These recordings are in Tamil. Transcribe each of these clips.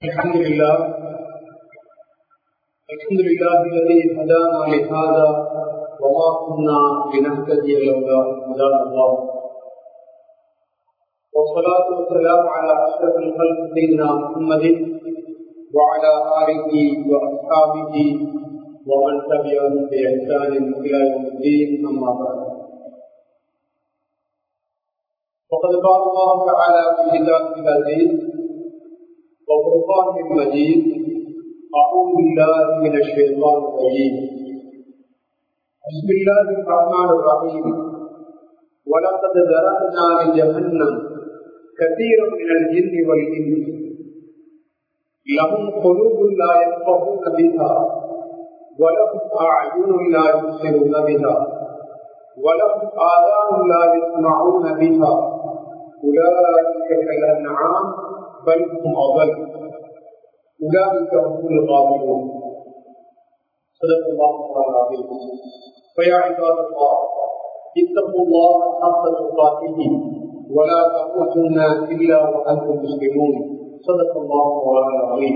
الحمد لله الحمد لله الذي هدانا لهذا وما كنا لنهتدي لولا هدانا الله والصلاة والسلام على أشرف الخلق سيدنا محمد وعلى آله وأصحابه ومن تبعهم بإحسان إلى يوم الدين أما بعد وقد قال الله تعالى في كتابه العزيز وفرقان المجيد أعوذ بالله من الشيطان الرجيم بسم الله الرحمن الرحيم ولقد ذرأنا لجهنم كثيرا من الجن والإنس لهم قلوب لا يفقهون بها ولهم أعين لا يبصرون بها ولهم آذان لا يسمعون بها أولئك كالأنعام بل هم أضل أولئك هم الغافلون صدق الله العظيم فيا عباد الله اتقوا الله حق تقاته ولا تموتن إلا وأنتم مسلمون صدق الله العظيم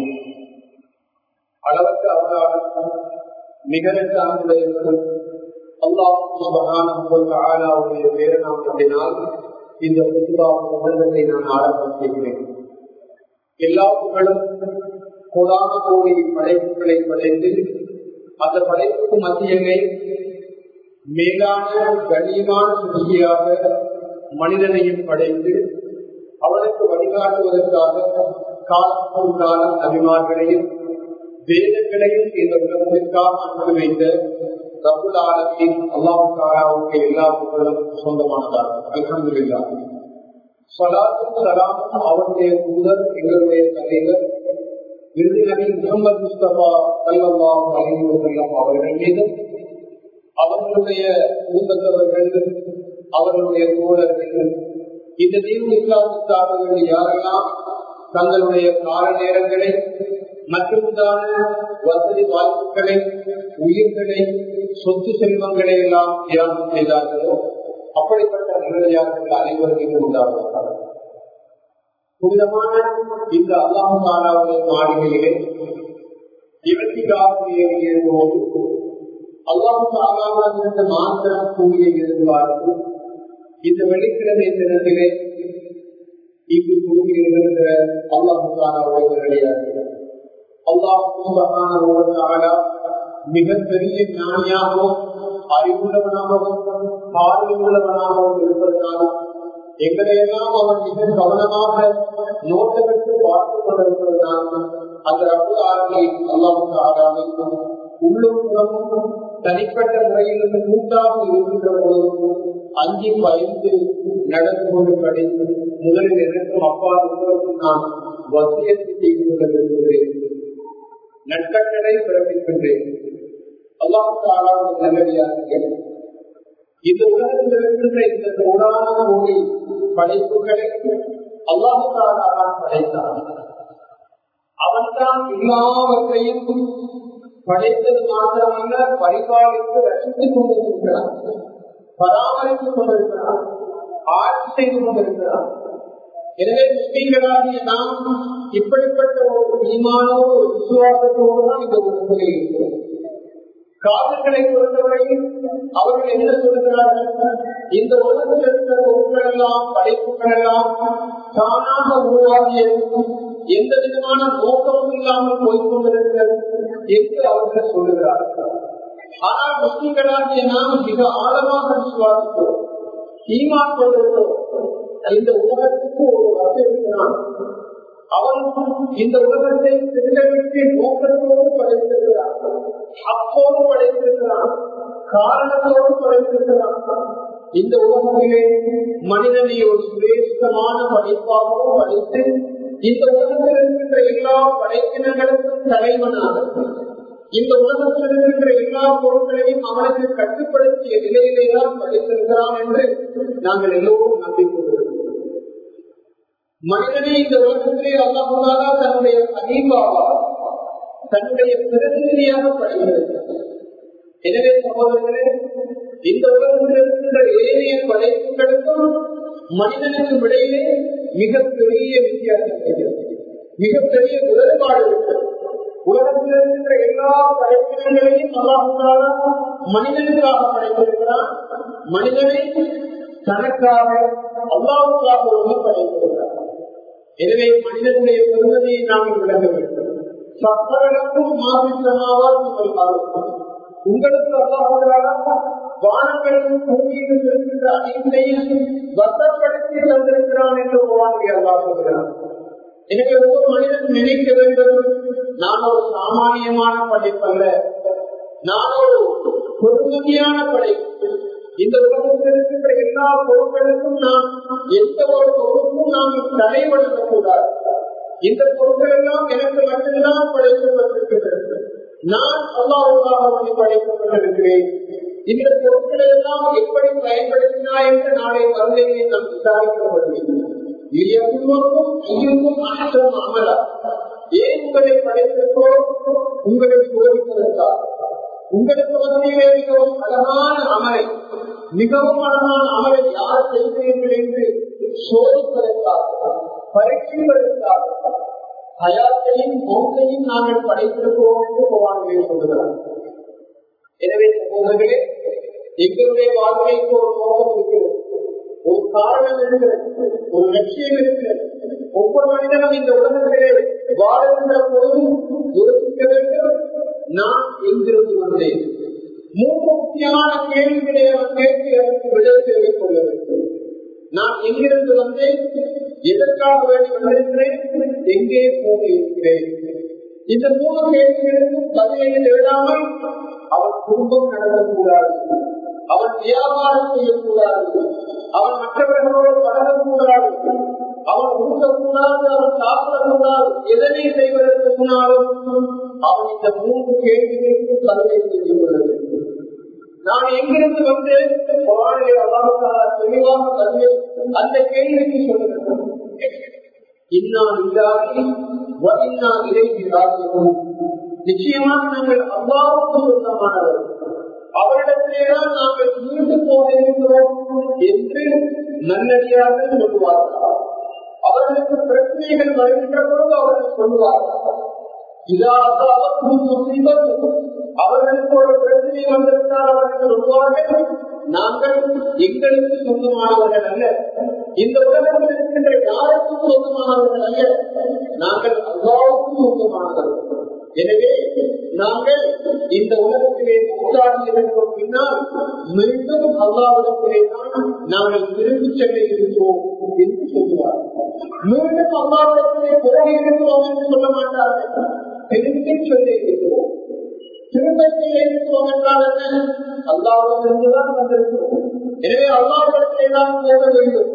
அளவற்ற அவதாரத்தும் நிகழ சார்ந்ததற்கும் அல்லாஹ் சுபகானுடைய பேரநாமத்தினால் இந்த புதுவா உலகத்தை நான் ஆரம்பம் செய்கிறேன் எல்லா புகழும் கோடான கோடி படைப்புகளை படைத்து அந்த படைப்புக்கு மத்தியமே மேலான கண்ணியமான சுகியாக மனிதனையும் படைத்து அவனுக்கு வழிகாட்டுவதற்காக காலத்தும் காலம் அபிமார்களையும் வேதங்களையும் இந்த உலகத்திற்காக அனுப்பி வைத்த ரபுல் ஆலத்தின் அல்லாவுக்காராவுக்கு எல்லா புகழும் சொந்தமானதாக அலமதுல்லா சலாத்தும் சலாமும் அவருடைய தூதர் எங்களுடைய தலைவர் விருது நபி முகமது முஸ்தபா சல்லாஹ் அலிவசல்லாம் அவர்கள் மீதும் அவர்களுடைய குடும்பத்தவர்கள் அவர்களுடைய தோழர்கள் இந்த தீவு இஸ்லாமுக்காரர்கள் யாரெல்லாம் தங்களுடைய கால நேரங்களை மற்றும்தான வசதி வாய்ப்புகளை உயிர்களை சொத்து செல்வங்களை எல்லாம் தியானம் செய்தார்களோ அப்படிப்பட்ட நிலையாளர்கள் அனைவருக்கும் உண்டாகிறார்கள் புனிதமான இந்த அல்லாஹு தாலாவுடைய மாளிகையிலே இருபத்தி ஆறு போது அல்லாஹு தாலாவிடமிருந்து மாத்திரம் கூலியை விரும்புவார்கள் இந்த வெள்ளிக்கிழமை தினத்திலே இங்கு கூலியிருக்கிற அல்லாஹு தாலாவுடைய நிலையார்கள் அல்லாஹ் மிகப்பெரிய ஞானியாகவும் அறிவுள்ளவனாகவும் பார்வையுள்ளவனாகவும் இருப்பதனால் எங்களையெல்லாம் அவன் மிக கவனமாக நோட்டமிட்டு பார்த்துக் கொண்டிருப்பதனால் அந்த ரப்பு ஆரணை அல்லாவுக்கு ஆராமிக்கும் உள்ளும் புறமும் தனிப்பட்ட முறையில் கூட்டாக இருக்கின்ற பொழுதும் அஞ்சி பயந்து நடந்து கொண்டு படித்து முதலில் எனக்கும் அப்பா உங்களுக்கும் நான் வசியத்தை செய்து கொள்ள விரும்புகிறேன் நட்கட்டளை பிறப்பிக்கின்றேன் அல்லாவுக்கு ஆளாவது நல்லடியாக இந்த உலகத்தில் இருக்கின்ற இந்த கோடான கோடி படைப்புகளை அல்லாவுக்கு ஆளாக படைத்தான் அவன்தான் எல்லாவற்றையும் படைத்தது மாத்திரமல்ல பரிபாலித்து ரசித்துக் கொண்டிருக்கிறான் பராமரித்துக் கொண்டிருக்கிறான் ஆட்சி செய்து கொண்டிருக்கிறான் எனவே முஸ்லீம்களாகிய நாம் இப்படிப்பட்ட ஒரு ஈமானோடு ஒரு விசுவாசத்தோடு தான் இந்த உலகத்திலே இருக்கிறோம் காதல்களை பொறுத்தவரையில் அவர்கள் என்ன சொல்கிறார்கள் இந்த உலகத்தில் இருக்கிற பொருட்கள் எல்லாம் படைப்புகள் எல்லாம் தானாக உருவாகியதும் எந்த விதமான நோக்கமும் இல்லாமல் போய்கொண்டிருக்கிறது என்று அவர்கள் சொல்லுகிறார்கள் ஆனால் முஸ்லிம்களாகிய நாம் மிக ஆழமாக விசுவாசிக்கிறோம் ஈமான் கொண்டிருக்கிறோம் இந்த உலகத்துக்கு ஒரு வசதி இருக்கிறான் அவன் இந்த உலகத்தை திட்டமிட்டு நோக்கத்தோடு படைத்திருக்கிறான் அப்போது படைத்திருக்கிறான் காரணத்தோடு படைத்திருக்கிறான் இந்த உலகத்திலே மனிதனை ஒரு சுரேஷ்டமான படைப்பாகவும் படைத்து இந்த உலகத்தில் இருக்கின்ற எல்லா படைப்பினங்களுக்கும் தலைவனாக இந்த உலகத்தில் இருக்கின்ற எல்லா பொருட்களையும் அவனுக்கு கட்டுப்படுத்திய நிலையிலே தான் படைத்திருக்கிறான் என்று நாங்கள் எல்லோரும் நம்பிக்கொண்டிருக்கிறோம் மனிதனை இந்த உலகத்திலே அல்லாஹாலா தன்னுடைய அதிகாவா தன்னுடைய பிரதிநிதியாக படைத்திருக்கிறார் எனவே சகோதரர்களே இந்த உலகத்தில் இருக்கின்ற ஏனைய படைப்புகளுக்கும் மனிதனுக்கும் இடையிலே மிகப்பெரிய வித்தியாசம் இருக்கிறது மிகப்பெரிய வேறுபாடு இருக்கிறது உலகத்தில் இருக்கின்ற எல்லா படைப்பினங்களையும் அல்லாஹால மனிதனுக்காக படைத்திருக்கிறான் மனிதனை தனக்காக அல்லாவுக்காக ஒன்று படைத்திருக்கிறார் எனவே மனிதனுடைய பெருமதியை நாம் விளங்க வேண்டும் சப்பரனுக்கும் மாதிரிசமாவால் நீங்கள் பார்க்கலாம் உங்களுக்கு அல்லாஹால வானங்களையும் பூமியிலும் இருக்கின்ற அனைத்தையும் வசப்படுத்தி தந்திருக்கிறான் என்று வாழ்க்கை அல்லாஹ் சொல்கிறான் எனவே ஒவ்வொரு மனிதன் நினைக்க வேண்டும் நான் ஒரு சாமானியமான படைப்பல்ல நான் ஒரு பொறுமையான படைப்பு இந்த உலகத்தில் இருக்கின்ற எல்லா பொருட்களுக்கும் நாம் எந்த ஒரு பொருளுக்கும் நாம் தடைபடுத்தக்கூடாது இந்த பொருட்கள் எல்லாம் எனக்கு மட்டும்தான் படைக்கப்பட்டிருக்கிறது நான் அல்லாவுக்காக வந்து படைக்கப்பட்டிருக்கிறேன் இந்த பொருட்களை எல்லாம் எப்படி பயன்படுத்தினா என்று நாளை வருகையை நாம் விசாரிக்கப்படுகிறோம் இயக்குவதும் ஐயமும் அனைத்தும் அமல ஏன் உங்களை படைத்திருக்கோ உங்களை சோதிப்பதற்கா உங்களுக்கு மத்தியிலே மிகவும் அழகான அமலை மிகவும் அழகான அமலை யார் செய்கிறீர்கள் என்று சோதிப்பதற்காக பரீட்சிப்பதற்காக அயாத்தையும் மௌத்தையும் நாங்கள் படைத்திருக்கிறோம் என்று பகவான்களே சொல்லுகிறார் எனவே சகோதரர்களே எங்களுடைய வாழ்க்கைக்கு ஒரு நோக்கம் இருக்கிறது ஒரு காரணம் இருக்கிறது ஒரு லட்சியம் இருக்கிறது ஒவ்வொரு மனிதனும் இந்த உலகத்திலே வாழ்கின்ற பொழுதும் யோசிக்க வேண்டும் நான் எங்கிருந்து வந்தேன் மூன்று முக்கியமான கேள்விகளை அவர் கேட்டு அதற்கு விடை தெரிவித்துக் கொள்ள வேண்டும் நான் எங்கிருந்து வந்தேன் எதற்காக வேண்டி வந்திருக்கிறேன் எங்கே போக இருக்கிறேன் இந்த மூணு கேள்விகளுக்கும் பதிலை எழுதாமல் அவன் குடும்பம் நடத்தக்கூடாது அவன் வியாபாரம் செய்யக்கூடாது அவன் மற்றவர்களோடு பழகக்கூடாது அவன் ஊட்டக்கூடாது அவன் சாப்பிடக்கூடாது எதனை செய்வதற்கு முன்னாலும் அவன் இந்த மூன்று கேள்விகளுக்கு பதிலை செய்து கொள்ள வேண்டும் நான் எங்கிருந்து வந்து தெளிவாக பதிலை அந்த கேள்விக்கு சொல்லுகிறேன் இன்னால் இல்லாதி இன்னால் இறைவிராகவும் நிச்சயமாக நாங்கள் அல்லாவுக்கு சொந்தமானவர் அவரிடத்திலேதான் நாங்கள் மீண்டு போக இருக்கிறோம் என்று நல்லடியாக சொல்லுவார்கள் அவர்களுக்கு பிரச்சனைகள் வருகின்ற பொழுது அவர்கள் சொல்லுவார்கள் அவர்களுக்கு ஒரு பிரச்சனை வந்திருந்தால் அவர்கள் சொல்லுவார்கள் நாங்கள் எங்களுக்கு சொந்தமானவர்கள் அல்ல இந்த உலகத்தில் இருக்கின்ற யாருக்கும் சொந்தமானவர்கள் அல்ல நாங்கள் அல்லாவுக்கும் சொந்தமானவர்கள் எனவே நாங்கள் இந்த உலகத்திலே உண்டாகியதற்கு பின்னால் மீண்டும் அல்லாவிடத்திலே தான் நாங்கள் திரும்பி செல்ல இருக்கிறோம் என்று சொல்லுவார் மீண்டும் அல்லாவிடத்திலே போக இருக்கிறோம் என்று சொல்ல மாட்டார்கள் திரும்பி சொல்ல இருக்கிறோம் திரும்ப செய்ய இருக்கிறோம் என்றால் என்ன அல்லாவிடத்திலிருந்துதான் வந்திருக்கிறோம் எனவே அல்லாவிடத்திலே தான் போக வேண்டும்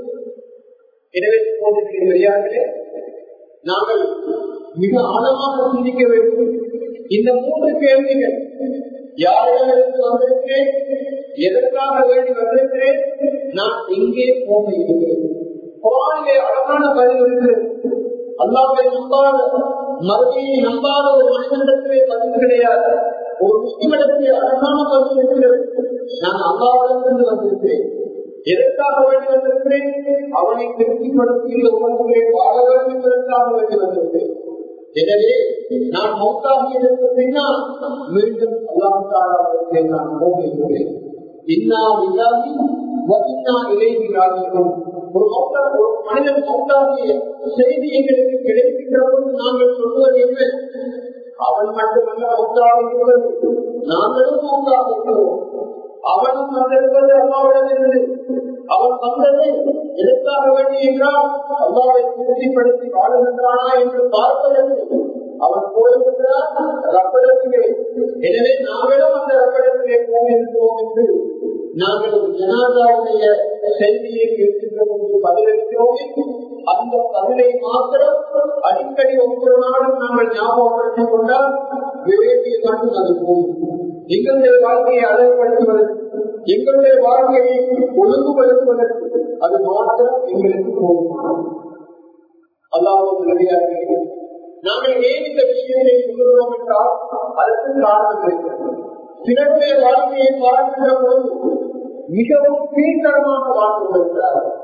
எனவே வெளியாகவே நாங்கள் மிக ஆழமாக சிந்திக்க வேண்டும் இந்த மூன்று கேள்விகள் யாரிடமிருந்து வந்திருக்கிறேன் எதற்காக வேண்டி வந்திருக்கிறேன் நான் எங்கே போக இருக்கிறேன் குரானிலே அழகான பதில் இருக்கிறது அல்லாவை நம்பாத மறுமையை நம்பாத ஒரு மனிதனிடத்திலே பதில் கிடையாது ஒரு முஸ்லிமிடத்திலே அழகான பதில் இருக்கிறது நான் அல்லாவிடமிருந்து வந்திருக்கிறேன் எதற்காக வேண்டி வந்திருக்கிறேன் அவனை திருப்திப்படுத்தி இந்த உலகத்திலே வாழ வேண்டும் என்பதற்காக வேண்டி வந்திருக்கிறேன் எனவே நான் மௌத்தாகியதற்கு பின்னால் மீண்டும் அல்லாஹாலே நான் போகிறேன் இன்னா இல்லாதி இன்னா இலைகிறார்கள் ஒரு மௌத்தா ஒரு மனிதன் மௌத்தாகிய செய்தி எங்களுக்கு கிடைக்கின்ற போது நாங்கள் சொல்வது என்ன அவன் மட்டுமல்ல மௌத்தாகிறது நாங்களும் மௌத்தாகிறோம் அவனும் வந்திருப்பது அம்மாவிடமிருந்து அவன் வந்தது எதற்காக வேண்டி என்றால் அல்லாவை திருப்திப்படுத்தி வாழுகின்றானா என்று பார்ப்பதற்கு அவன் போயிருக்கிறார் ரப்படத்திலே எனவே நாங்களும் அந்த ரப்படத்திலே போயிருக்கிறோம் என்று நாங்கள் ஜனாதாவுடைய செய்தியை கேட்கின்ற போது பதிலளிக்கிறோம் அந்த பதிலை மாத்திரம் அடிக்கடி ஒவ்வொரு நாளும் நாங்கள் ஞாபகப்படுத்திக் கொண்டால் விவேகியை மட்டும் அது போகும் எங்களுடைய வாழ்க்கையை அழகுபடுத்துவதற்கு எங்களுடைய வாழ்க்கையை ஒழுங்குபடுத்துவதற்கு அது மாத்திரம் எங்களுக்கு போதுமானது அல்லாவது நிறையாக நாங்கள் ஏன் இந்த விஷயத்தை சொல்லுகிறோம் என்றால் அதற்கு காரணம் இருக்கிறது சிலருடைய வாழ்க்கையை பார்க்கின்ற பொழுது மிகவும் கீழ்த்தரமாக வாழ்ந்து கொண்டிருக்கிறார்கள்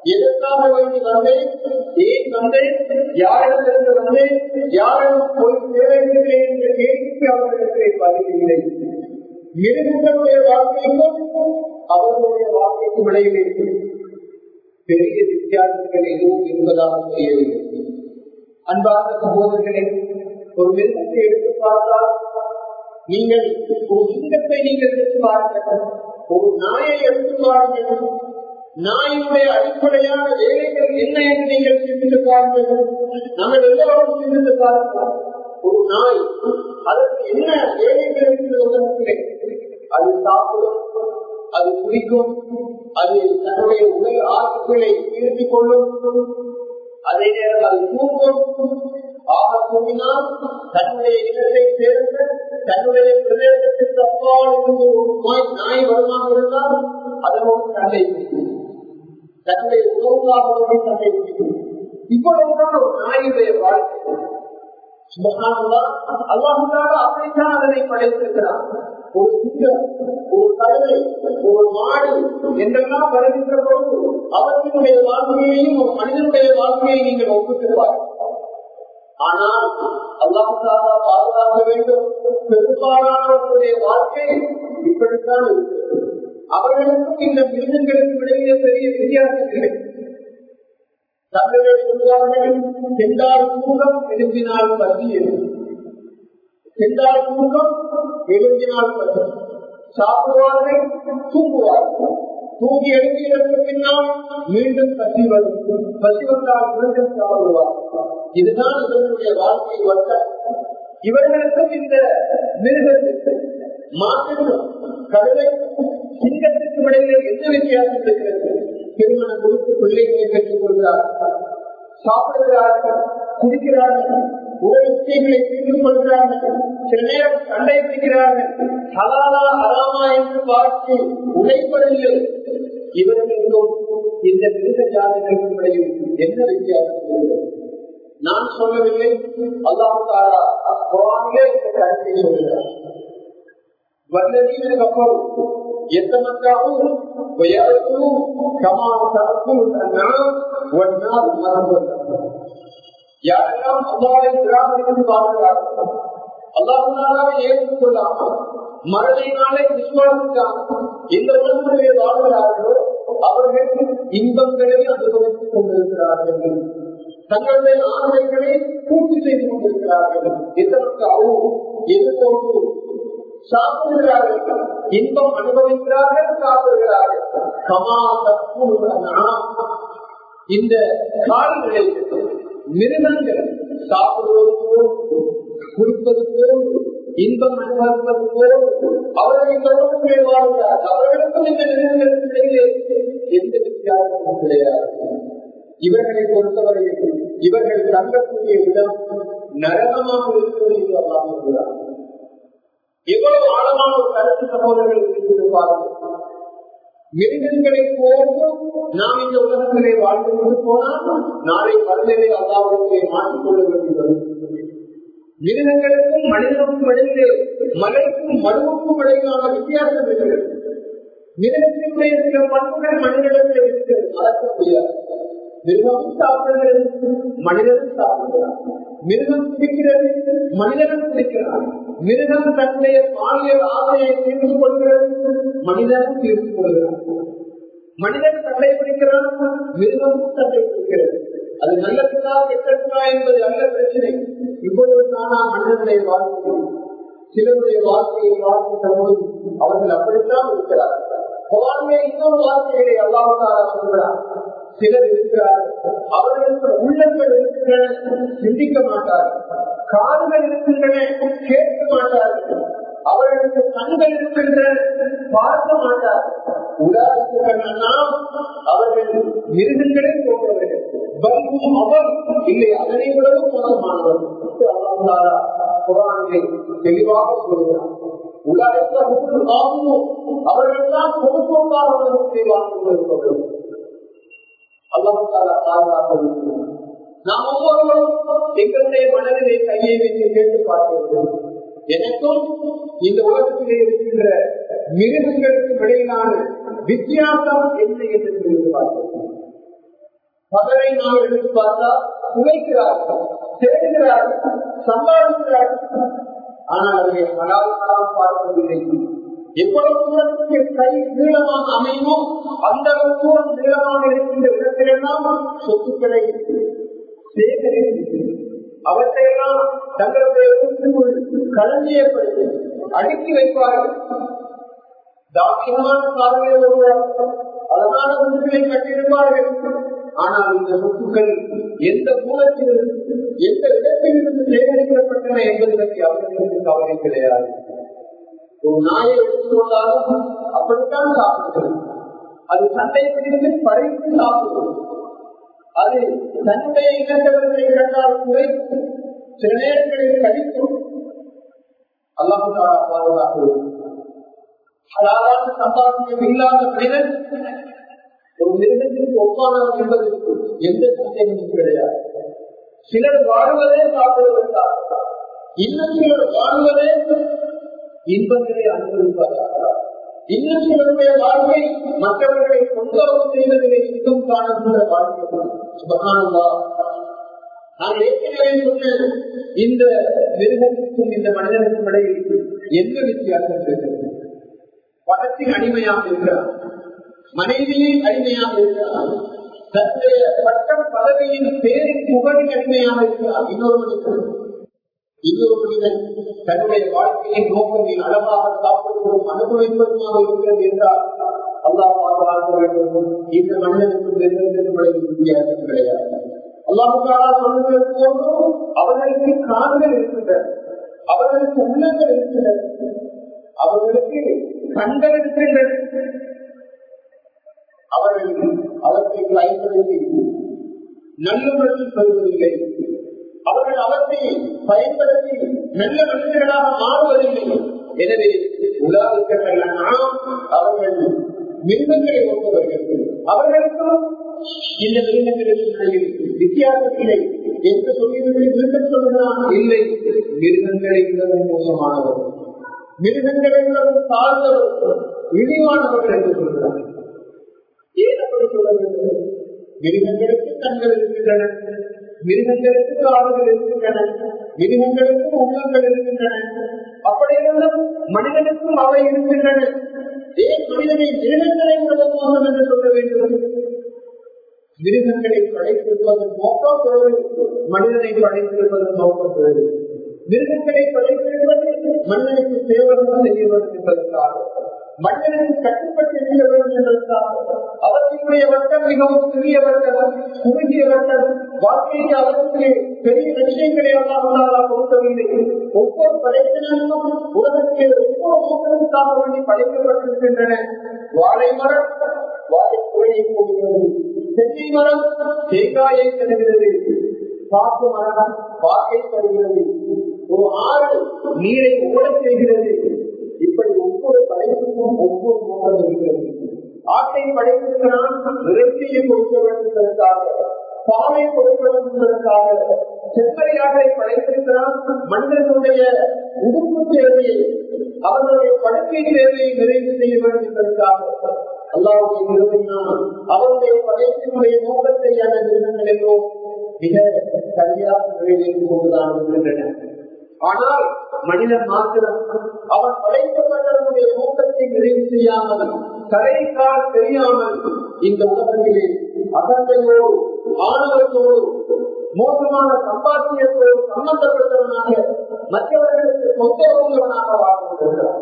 எதற்காக வேண்டி வந்தேன் ஏன் வந்தேன் யாரிடத்திலிருந்து வந்தேன் யாரிடம் போய் சேவைகிறேன் என்ற கேள்விக்கு அவர்களிடத்திலே பதிவில்லை மிருகங்களுடைய வாழ்க்கைக்கும் அவர்களுடைய வாழ்க்கைக்கும் இடையிலே பெரிய வித்தியாசங்கள் எதுவும் இருப்பதாக தெரியவில்லை அன்பார்ந்த சகோதரர்களே ஒரு மிருகத்தை எடுத்து பார்த்தால் நீங்கள் ஒரு சிங்கத்தை நீங்கள் எடுத்து பாருங்கள் ஒரு நாயை எடுத்து பாருங்கள் நாயினுடைய அடிப்படையான வேலைகள் என்ன என்று நீங்கள் சிந்தித்து பாருங்கள் நாங்கள் எல்லோரும் சிந்தித்து பார்க்கிறோம் ஒரு நாய் அதற்கு என்ன வேலைகள் என்று உலகத்திலே அது சாப்பிடும் அது குடிக்கும் அது தன்னுடைய உடல் ஆற்றுகளை ஈர்த்திக் கொள்ளும் அதே நேரம் அது தூங்கும் ஆக தூங்கினால் தன்னுடைய இடத்தை சேர்ந்து தன்னுடைய பிரதேசத்திற்கு அப்பால் இருந்து ஒரு நாய் நாய் வருமாக இருந்தால் அதனோடு சண்டை பிடிக்கும் தன்னுடைய உணவுக்காக சண்டை பிடிக்கும் இவ்வளவுதான் ஒரு நாயுடைய வாழ்க்கை அல்லாஹால அப்படித்தான் அதனை படைத்திருக்கிறார் ஒரு சிங்கம் ஒரு கழுதை ஒரு மாடு என்றெல்லாம் வருகின்ற பொழுது அவர்களுடைய வாழ்க்கையையும் ஒரு மனிதனுடைய வாழ்க்கையை நீங்கள் ஒப்பிட்டுவார் ஆனால் அல்லாஹாலா பாதுகாக்க வேண்டும் பெரும்பாலானவர்களுடைய வாழ்க்கை இப்படித்தான் இருக்கிறது அவர்களுக்கும் இந்த மிருகங்களுக்கும் இடையே பெரிய வித்தியாசம் இல்லை தமிழர்கள் சொல்வார்கள் சென்றால் தூக்கம் எழுப்பினால் பசி சென்றால் தூக்கம் எழுப்பினால் பசி சாப்பிடுவார்கள் தூங்குவார்கள் தூங்கி எழுப்பியதற்கு பின்னால் மீண்டும் பசி வரும் பசி வந்தால் மீண்டும் சாப்பிடுவார்கள் இதுதான் இவர்களுடைய வாழ்க்கை வட்டம் இவர்களுக்கும் இந்த மிருகத்திற்கு மாற்றுக்கும் கழுதை சிங்கத்திற்கும் இடையிலே என்ன வித்தியாசம் இருக்கிறது திருமணம் கொடுத்து பிள்ளைகளை பெற்றுக் கொள்கிறார்கள் சாப்பிடுகிறார்கள் குடிக்கிறார்கள் உடல் இச்சைகளை தீர்ந்து கொள்கிறார்கள் சில நேரம் சண்டை பிடிக்கிறார்கள் ஹலாலா ஹராமா என்று பார்த்து உழைப்பதில்லை இவர்களுக்கும் இந்த மிருக ஜாதிகளுக்கும் இடையில் என்ன வித்தியாசம் இருக்கிறது நான் சொல்லவில்லை அல்லாஹு தாரா குரானிலே இந்த கருத்தை சொல்கிறார் والذين كفروا يتمتعون ويأكلوا كما تأكل الأنعام والنار مثوى யாரெல்லாம் அல்லாவை கிராமத்தில் பார்க்கிறார்கள் அல்லாஹாவை ஏற்றுக்கொள்ளாமல் மறுமை நாளை விசுவாசிக்காமல் இந்த உலகத்திலே வாழ்கிறார்களோ அவர்கள் இன்பங்களை அனுபவித்துக் கொண்டிருக்கிறார்கள் தங்களுடைய ஆசைகளை பூர்த்தி செய்து கொண்டிருக்கிறார்கள் இதற்கு அவங்க எதிர்கொண்டு சாப்பிடுகிறார்கள் இன்பம் அனுபவிக்கிறார்கள் சாப்பிடுகிறார்கள் கமா இந்த கால்களை மிருகங்கள் சாப்பிடுவது போல் குடிப்பது போல் இன்பம் அனுபவிப்பது போல் அவர்களை தொடர்புகளை வாழ்கிறார்கள் அவர்களுக்கும் இந்த மிருகங்களுக்கிடையே எந்த வித்தியாசமும் கிடையாது இவர்களை பொறுத்தவரையில் இவர்கள் தங்கக்கூடிய இடம் நரகமாக இருக்கிறது என்று அல்லாமல் சொல்கிறார் எவ்வளவு ஆழமான ஒரு கருத்து சகோதரர்கள் இருந்திருப்பார்கள் மிருகங்களை போன்று நாம் இந்த உலகத்திலே வாழ்ந்து கொண்டு போனால் நாளை மனிதனை அல்லாவிடத்திலே மாற்றிக்கொள்ள வேண்டியது மிருகங்களுக்கும் மனிதனுக்கும் இடையிலே மலைக்கும் மருவுக்கும் இடையிலான வித்தியாசம் இருக்கிறது மிருகத்தினுடைய சில பண்புகள் மனிதனிடத்தில் இருக்கிறது மறக்க முடியாது மிருகமும் சாப்பிடுகிறது மனிதனும் சாப்பிடுகிறார் மிருகம் குடிக்கிறது மனிதனும் குடிக்கிறார் மிருகம் தன்னுடைய பாலியல் ஆசையை தீர்த்து கொள்கிறது மனிதனும் தீர்த்து கொள்கிறார் மனிதன் சண்டை பிடிக்கிறான் மிருகமும் சண்டை பிடிக்கிறது அது நல்லதுக்கா கெட்டதுக்கா என்பது அல்ல பிரச்சனை இவ்வளவு தானா மனிதனுடைய வாழ்க்கை சிலருடைய வாழ்க்கையை பார்க்கின்ற போது அவர்கள் அப்படித்தான் இருக்கிறார்கள் குரானிலே இன்னொரு வார்த்தைகளை அல்லாவுக்காக சொல்கிறார் சிலர் இருக்கிறார்கள் அவர்களுக்கு உள்ளங்கள் இருக்கின்றன சிந்திக்க மாட்டார்கள் காதுகள் இருக்கின்றன கேட்க மாட்டார்கள் அவர்களுக்கு கண்கள் இருக்கின்றன பார்க்க மாட்டார்கள் உதாரணத்துக்கு அவர்கள் மிருகங்களே போன்றவர்கள் பல்கும் அவர் இல்லை அதனை விடவும் மோசமானவர் குரானிலே தெளிவாக சொல்கிறார் அவர்கள் தான் பொதுப்போக்காக உலகத்தை வாழ்ந்து கொண்டிருப்பவர்கள் அல்லாஹால பாதுகாக்க நாம் ஒவ்வொருவரும் எங்களுடைய மனதிலே கையை வைத்து கேட்டு பார்க்க வேண்டும் எனக்கும் இந்த உலகத்திலே இருக்கின்ற மிருகங்களுக்கு இடையிலான வித்தியாசம் என்ன என்று தெரிந்து பார்க்க பகலை நாம் எடுத்து பார்த்தா உழைக்கிறார்கள் தேடுகிறார்கள் சம்பாதிக்கிறார்கள் ஆனால் அதை ஹலாலாக பார்ப்பதில்லை எவ்வளவு தூரத்துக்கு கை நீளமாக அமையுமோ அந்த அளவு தூரம் நீளமாக இருக்கின்ற இடத்திலெல்லாம் சொத்துக்களை சேகரித்து அவற்றையெல்லாம் தங்களுடைய வீட்டுக்குள் களஞ்சியப்படுத்தி அடுக்கி வைப்பார்கள் தாக்கியமான சாதனைகள் வருவார்கள் அழகான வீடுகளை கட்டியிருப்பார்கள் ஆனால் இந்த சொத்துக்கள் எந்த மூலத்தில் எந்த இடத்தில் இருந்து சேகரிக்கப்பட்டன என்பது பற்றி அவர்களுக்கு கவலை கிடையாது ஒரு நாயை எடுத்துக்கொண்டாலும் அப்படித்தான் சாப்பிடுகிறது அது சண்டை பிடித்து பறித்து சாப்பிடுவது அது தன்னுடைய இனத்தவர்களை இரண்டால் குறைத்து சில நேரங்களில் கடிக்கும் அல்லாஹாலா பாதுகாப்பு அதாவது சம்பாத்தியம் இல்லாத மனிதன் ஒரு மிருகத்திற்கு ஒப்பானவர் என்பதற்கு எந்த சந்தேகமும் கிடையாது சிலர் வாழ்வதே சாப்பிடுவதற்காக இன்னும் சிலர் வாழ்வதே இன்பங்களை அனுபவிப்பதாக இன்னும் சிலருடைய வாழ்க்கை மற்றவர்களை தொந்தரவு செய்வதிலே இன்பம் காணுகிற வாழ்க்கை சுபகானந்தா நான் ஏற்கனவே சொன்ன இந்த மிருகத்திற்கும் இந்த மனிதனுக்கும் இடையில் எந்த வித்தியாசம் இருக்கிறது பணத்தின் அடிமையாக இருக்கிறார் மனைவியின் அடிமையாக இருக்கிறார் தன்னுடைய பட்டம் பதவியின் பேரின் புகழின் அடிமையாக இருக்கிறார் இன்னொரு மனிதன் இன்னொரு மனிதன் தன்னுடைய வாழ்க்கையின் நோக்கத்தை அளவாக சாப்பிடுவதும் அனுபவிப்பதுமாக இருக்கிறது என்றால் அல்லாஹ் பாதுகாக்க வேண்டும் இந்த மனிதனுக்கும் நிர்ணயிக்கும் வித்தியாசம் கிடையாது அல்லாஹாலா சொல்லுகிற போதும் அவர்களுக்கு கால்கள் இருக்கின்றன அவர்களுக்கு உள்ளங்கள் இருக்கின்றன அவர்களுக்கு கண்கள் இருக்கின்றன அவர்கள் அவற்றை பயன்படுத்தி நல்ல முறையில் பெறுவதில்லை அவர்கள் அவற்றை பயன்படுத்தி நல்ல மனிதர்களாக மாறுவதில்லை எனவே உலகத்தில் நாம் அவர்கள் மிருகங்களை ஒப்பவர்கள் அவர்களுக்கும் இந்த மிருகங்களுக்கு வித்தியாசத்தில்லை என்று சொல்லிவிட்டு மிருகம் சொல்கிறான் இல்லை மிருகங்களை விடவும் மோசமானவர் மிருகங்களை விடவும் தாழ்ந்தவர் இழிவானவர்கள் என்று சொல்கிறார் ஏன் அப்படி சொல்ல வேண்டும் மிருகங்களுக்கு கண்கள் இருக்கின்றன மிருகங்களுக்கு காதுகள் இருக்கின்றன மிருகங்களுக்கு உள்ளங்கள் இருக்கின்றன அப்படியிருந்தும் மனிதனுக்கும் அவை இருக்கின்றன ஏன் மனிதனை மிருகங்களை விடவும் என்று சொல்ல வேண்டும் மிருகங்களை படைத்திருப்பதன் நோக்கம் பிறகு மனிதனை படைத்திருப்பதன் நோக்கம் பிறகு மிருகங்களை படைத்திருப்பது மனிதனுக்கு சேவகம் செய்ய வேண்டும் என்பதற்காக மனிதனுக்கு கட்டுப்பட்டு இருக்க வேண்டும் என்பதற்காக அவர்களுடைய வட்டம் மிகவும் சிறிய வட்டம் குறுகிய வட்டம் வாழ்க்கைக்கு அவருக்கு பெரிய லட்சியங்களை எல்லாம் கொடுக்கவில்லை ஒவ்வொரு படைப்பினருக்கும் உலகத்தில் ஒவ்வொரு மக்களுக்காக வேண்டி படைக்கப்பட்டிருக்கின்றன வாழை மரம் வாழை குழையை போடுகிறது தென்னை மரம் தேங்காயை தருகிறது பாக்கு மரம் பாக்கை தருகிறது ஒரு ஆறு நீரை ஓடச் செய்கிறது இப்படி ஒவ்வொரு படைப்புக்கும் ஒவ்வொரு நோக்கம் இருக்கிறது ஆட்டை படைத்திருக்கிறான் இறைச்சியை கொடுக்க வேண்டும் என்பதற்காக பாலை கொடுக்க வேண்டும் என்பதற்காக செம்மறியாட்டை படைத்திருக்கிறான் மனிதனுடைய உடுப்பு தேவையை அவர்களுடைய படுக்கை தேவையை நிறைவு செய்ய வேண்டும் என்பதற்காக அல்லாவுடைய நிறுவனம் அவருடைய படைப்பினுடைய நோக்கத்தை அந்த நிறுவனங்களிலோ மிக சரியாக நிறைவேற்றிக் கொண்டுதான் இருக்கின்றன ஆனால் மனிதன் மாத்திரம் அவன் படைக்கப்பட்டவனுடைய நோக்கத்தை நிறைவு செய்யாமல் தலைக்கால் தெரியாமல் இந்த உலகத்திலே அகந்தையோடு ஆணவத்தோடு மோசமான சம்பாத்தியத்தோடு சம்பந்தப்பட்டவனாக மற்றவர்களுக்கு தொந்தரவுள்ளவனாக வாழ்ந்திருக்கிறார்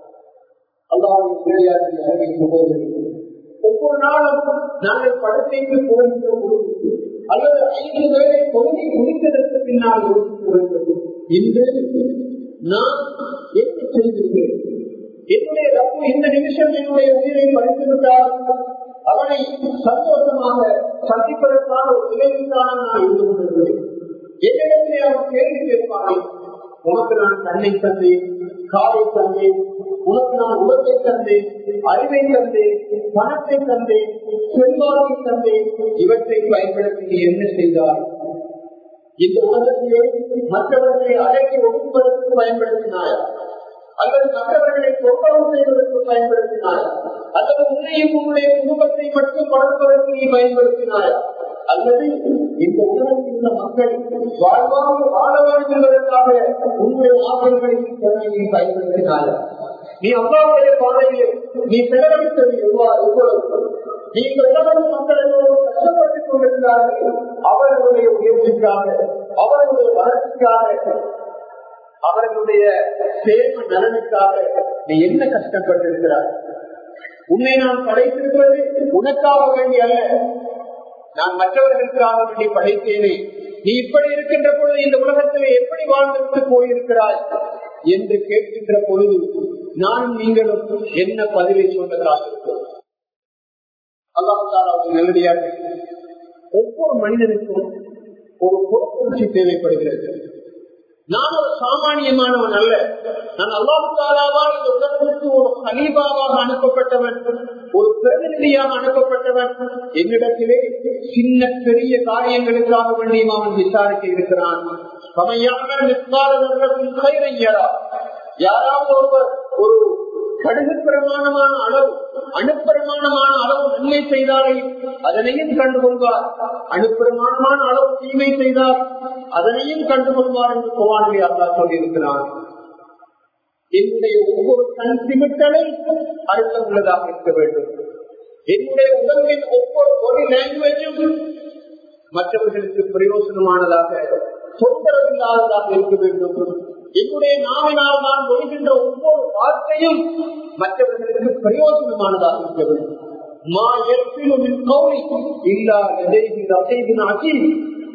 அல்லாவின் கிடையாது அறிவிக்கும் போது ஒவ்வொரு நாளும் நாங்கள் படுக்கைக்கு போகின்ற பொழுது அல்லது ஐந்து வேலை கொள்கை முடித்ததற்கு பின்னால் யோசிக்கிறது இன்று நான் என்ன செய்திருக்கிறேன் என்னுடைய ரப்பு இந்த நிமிஷம் என்னுடைய உயிரை பறித்துவிட்டால் அவனை சந்தோஷமாக சந்திப்பதற்கான ஒரு நிகழ்ச்சிக்கான நான் இருந்து கொண்டிருக்கிறேன் என்னிடத்திலே அவன் கேள்வி கேட்பானே உனக்கு நான் கண்ணை தந்தேன் காலை தந்தேன் உனக்கு நான் உலகை தந்தேன் அறிவை தந்தேன் பணத்தை தந்தேன் செல்வாக்கை தந்தேன் இவற்றை பயன்படுத்தி நீ என்ன செய்தார் இந்த உலகத்திலே மற்றவர்களை அடக்கி ஒடுக்குவதற்கு பயன்படுத்தினாயா அல்லது மற்றவர்களை தொந்தரவு செய்வதற்கு பயன்படுத்தினாயா அல்லது உன்னையும் உன்னுடைய குடும்பத்தை மட்டும் வளர்ப்பதற்கு நீ பயன்படுத்தினாயா அல்லது இந்த உலகத்தில் உள்ள மக்கள் வாழ்வாக வாழ வேண்டும் என்பதற்காக உன்னுடைய ஆசைகளையும் திறமையை பயன்படுத்தினார் நீ அல்லாவுடைய பாதையிலே நீ செலவழித்தது எவ்வாறு எவ்வளவு நீ இந்த உலகத்து மக்கள் எல்லோரும் கஷ்டப்பட்டுக் கொண்டிருக்கிறார்கள் அவர்களுடைய உயர்ச்சிக்காக அவர்களுடைய வளர்ச்சிக்காக அவர்களுடைய சேம நலனுக்காக நீ என்ன கஷ்டப்பட்டிருக்கிறாய் உன்னை நான் படைத்திருக்கிறது உனக்காக வேண்டி அல்ல நான் மற்றவர்களுக்காக வேண்டி படைத்தேனே நீ இப்படி இருக்கின்ற பொழுது இந்த உலகத்திலே எப்படி வாழ்ந்துவிட்டு போயிருக்கிறாய் என்று கேட்கின்ற பொழுது நான் நீங்களும் என்ன பதிலை சொன்னதாக இருக்கிறோம் அல்லாஹால நல்லடியாக ஒவ்வொரு மனிதனுக்கும் ஒரு பொறுப்புணர்ச்சி தேவைப்படுகிறது நான் ஒரு சாமானியமானவன் அல்ல நான் அல்லாஹாலாவால் இந்த உலகத்திற்கு ஒரு ஹலீபாவாக அனுப்பப்பட்டவன் ஒரு பிரதிநிதியாக அனுப்பப்பட்டவன் என்னிடத்திலே சின்ன பெரிய காரியங்களுக்காக வேண்டியும் அவன் விசாரிக்க இருக்கிறான் யாராவது ஒருவர் ஒரு கடுகு பிரமாணமான அளவு அணுப்பிரமாணமான அளவு நன்மை செய்தாலே அதனையும் கண்டுகொள்வார் அணுப்பிரமாணமான அளவு தீமை செய்தால் அதனையும் கண்டுகொள்வார் என்று குவானிலே அல்லா சொல்லியிருக்கிறார் என்னுடைய ஒவ்வொரு கண் சிமிட்டலை அர்த்தம் உள்ளதாக இருக்க வேண்டும் என்னுடைய உடம்பின் ஒவ்வொரு ஒரு லாங்குவேஜும் மற்றவர்களுக்கு பிரயோசனமானதாக தொந்தரவில்லாததாக இருக்க வேண்டும் என்னுடைய நாவினால் நான் மொழிகின்ற ஒவ்வொரு வார்த்தையும் மற்றவர்களுக்கு பிரயோஜனமானதாக இருக்க வேண்டும் மா எப்பிலும் கௌரி இல்லா அசைவின்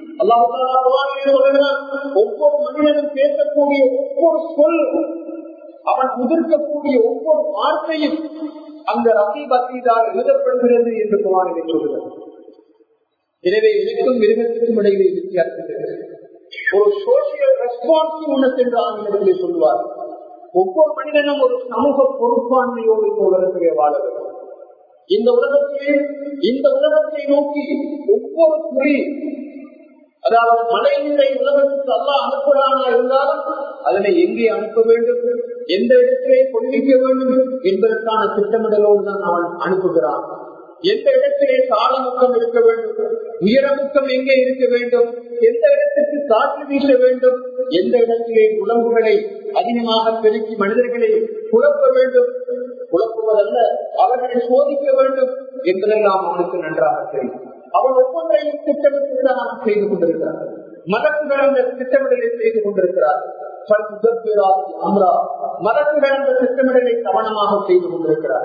ஒவ்வொரு மனிதனும் பேசக்கூடிய ஒவ்வொரு சொல் அவன் முதிர்க்கக்கூடிய ஒவ்வொரு வார்த்தையும் அந்த ரசி பக்திதான் எழுதப்படுகிறது என்று குமாரனை சொல்கிறார் எனவே எனக்கும் மிருகத்துக்கும் இடையிலே வித்தியாசம் ஒரு சோசியல் ரெஸ்பான்சிபிள்னஸ் என்று ஆங்கிலத்திலே சொல்லுவார் ஒவ்வொரு மனிதனும் ஒரு சமூக பொறுப்பாண்மையோடு இந்த உலகத்திலே வாழ வேண்டும் இந்த உலகத்திலே இந்த உலகத்தை நோக்கி ஒவ்வொரு துறை அதாவது மழை நீரை உலகத்துக்கு அல்ல அனுப்புறானா இருந்தாலும் அதனை எங்கே அனுப்ப வேண்டும் எந்த இடத்திலே கொள்விக்க வேண்டும் என்பதற்கான திட்டமிடலோடு தான் அவன் அனுப்புகிறான் எந்த இடத்திலே சாலமுக்கம் இருக்க வேண்டும் உயரமுக்கம் எங்கே இருக்க வேண்டும் எந்த இடத்துக்கு காற்று வீச வேண்டும் எந்த இடத்திலே உடம்புகளை அதிகமாக பெருக்கி மனிதர்களை குழப்ப வேண்டும் குழப்புவதல்ல அவர்களை சோதிக்க வேண்டும் என்பதெல்லாம் அவனுக்கு நன்றாக தெரியும் அவன் ஒவ்வொன்றையும் திட்டமிட்டு தான் செய்து கொண்டிருக்கிறார் மதக்குகள் அந்த திட்டமிடலை செய்து கொண்டிருக்கிறார் அம்ரா மதக்குகள் அந்த திட்டமிடலை கவனமாக செய்து கொண்டிருக்கிறார்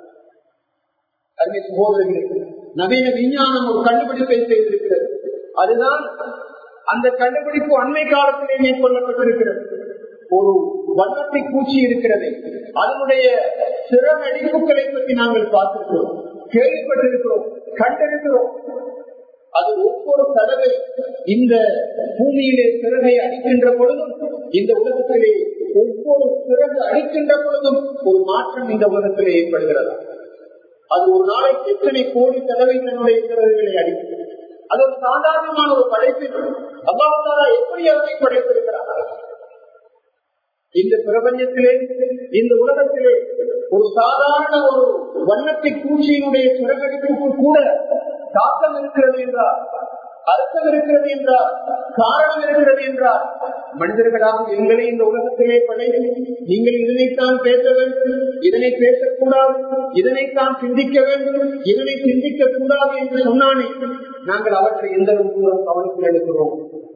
அருமை சகோதரர்களே நவீன விஞ்ஞானம் ஒரு கண்டுபிடிப்பை செய்திருக்கிறது அதுதான் அந்த கண்டுபிடிப்பு அண்மை காலத்திலே மேற்கொள்ளப்பட்டிருக்கிறது ஒரு வண்ணத்தை பூச்சி இருக்கிறது அதனுடைய சிறந்த அடிப்புகளை பற்றி நாங்கள் பார்த்திருக்கிறோம் கேள்விப்பட்டிருக்கிறோம் கண்டிருக்கிறோம் அது ஒவ்வொரு தடவை இந்த பூமியிலே சிறகை அடிக்கின்ற பொழுதும் இந்த உலகத்திலே ஒவ்வொரு சிறகு அடிக்கின்ற பொழுதும் ஒரு மாற்றம் இந்த உலகத்திலே ஏற்படுகிறது அது ஒரு நாளைக்கு எத்தனை கோடி தடவை தன்னுடைய சிறகுகளை அடிக்கிறது அது ஒரு சாதாரணமான ஒரு படைப்பில் அல்லாஹாலா எப்படி அவரை படைத்திருக்கிறார் இந்த பிரபஞ்சத்திலே இந்த உலகத்திலே ஒரு சாதாரண ஒரு வண்ணத்தை பூச்சியினுடைய சிறகடிப்புக்கு கூட தாக்கம் இருக்கிறது என்றால் அர்த்தம் இருக்கிறது என்றால் காரணம் இருக்கிறது என்றால் மனிதர்களாக எங்களை இந்த உலகத்திலே படைத்து நீங்கள் இதனைத்தான் பேச வேண்டும் இதனை பேசக்கூடாது இதனைத்தான் சிந்திக்க வேண்டும் இதனை சிந்திக்க கூடாது என்று சொன்னானே நாங்கள் அவற்றை எந்த தூரம் கவனத்தில் எடுக்கிறோம்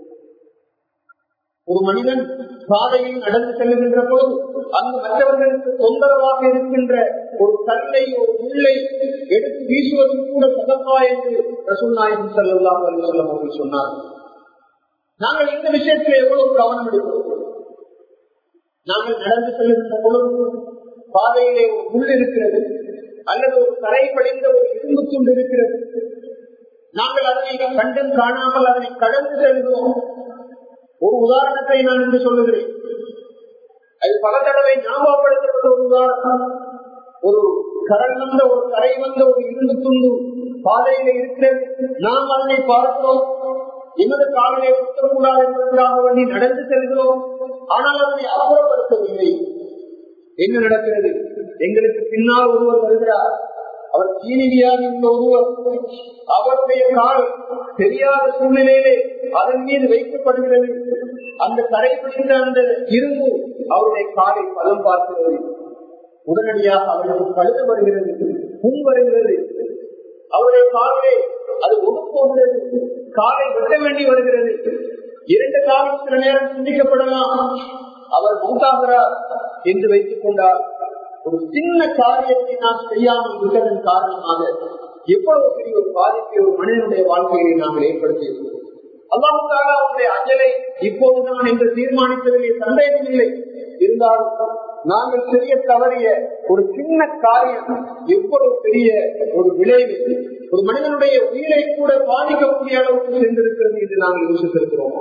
ஒரு மனிதன் பாதையில் நடந்து செல்லுகின்ற போது அங்கு மற்றவர்களுக்கு தொந்தரவாக இருக்கின்ற ஒரு கல்லை ஒரு முள்ளை எடுத்து வீசுவதும் கூட சதப்பா என்று ரசூல்நாயகம் செல்லலாம் செல்லம் அவர்கள் சொன்னார் நாங்கள் இந்த விஷயத்தில் எவ்வளவு கவனம் எடுக்கிறோம் நாங்கள் நடந்து செல்லுகின்ற பொழுது பாதையிலே ஒரு முள் இருக்கிறது அல்லது ஒரு கரை படிந்த ஒரு இரும்பு துண்டு இருக்கிறது நாங்கள் அதனை கண்டம் காணாமல் அதனை கடந்து செல்கிறோம் ஒரு உதாரணத்தை நான் இன்று சொல்லுகிறேன் அது பல தடவை ஞாபகப்படுத்தப்பட்ட ஒரு உதாரணம் ஒரு கடல் வந்த ஒரு கரை வந்த ஒரு இருந்து துண்டு பாதையில இருக்கிறது நாம் அதனை பார்க்கிறோம் எமது காலிலே குத்தக்கூடாது என்பதற்காக வேண்டி நடந்து செல்கிறோம் ஆனால் அதனை அப்புறப்படுத்தவில்லை என்ன நடக்கிறது எங்களுக்கு பின்னால் ஒருவர் வருகிறார் அவர் சீனியார் என்ற ஒருவர் அவருடைய கால் தெரியாத சூழ்நிலையிலே அதன் மீது வைக்கப்படுகிறது அந்த தரை பிடித்த அந்த இரும்பு அவருடைய காலை பதம் பார்க்கிறது உடனடியாக அவர்களுக்கு கழுது வருகிறது புண் வருகிறது அவருடைய காலிலே அது ஒடுப்போகிறது காலை வெட்ட வேண்டி வருகிறது இரண்டு காலம் சில நேரம் சிந்திக்கப்படலாம் அவர் மூத்தாகிறார் என்று வைத்துக் கொண்டார் ஒரு சின்ன காரியத்தை நாம் செய்யாமல் விட்டதன் காரணமாக எவ்வளவு பெரிய ஒரு பாதிப்பை ஒரு மனிதனுடைய வாழ்க்கையை நாங்கள் ஏற்படுத்தியிருக்கிறோம் அல்லாஹால அவருடைய அஞ்சலை இப்போதுதான் என்று தீர்மானிப்பதில் சந்தேகம் இல்லை இருந்தாலும் நாங்கள் செய்ய தவறிய ஒரு சின்ன காரியம் எவ்வளவு பெரிய ஒரு விளைவு ஒரு மனிதனுடைய உயிரை கூட பாதிக்கக்கூடிய அளவுக்கு சென்றிருக்கிறது என்று நாங்கள் யோசித்திருக்கிறோம்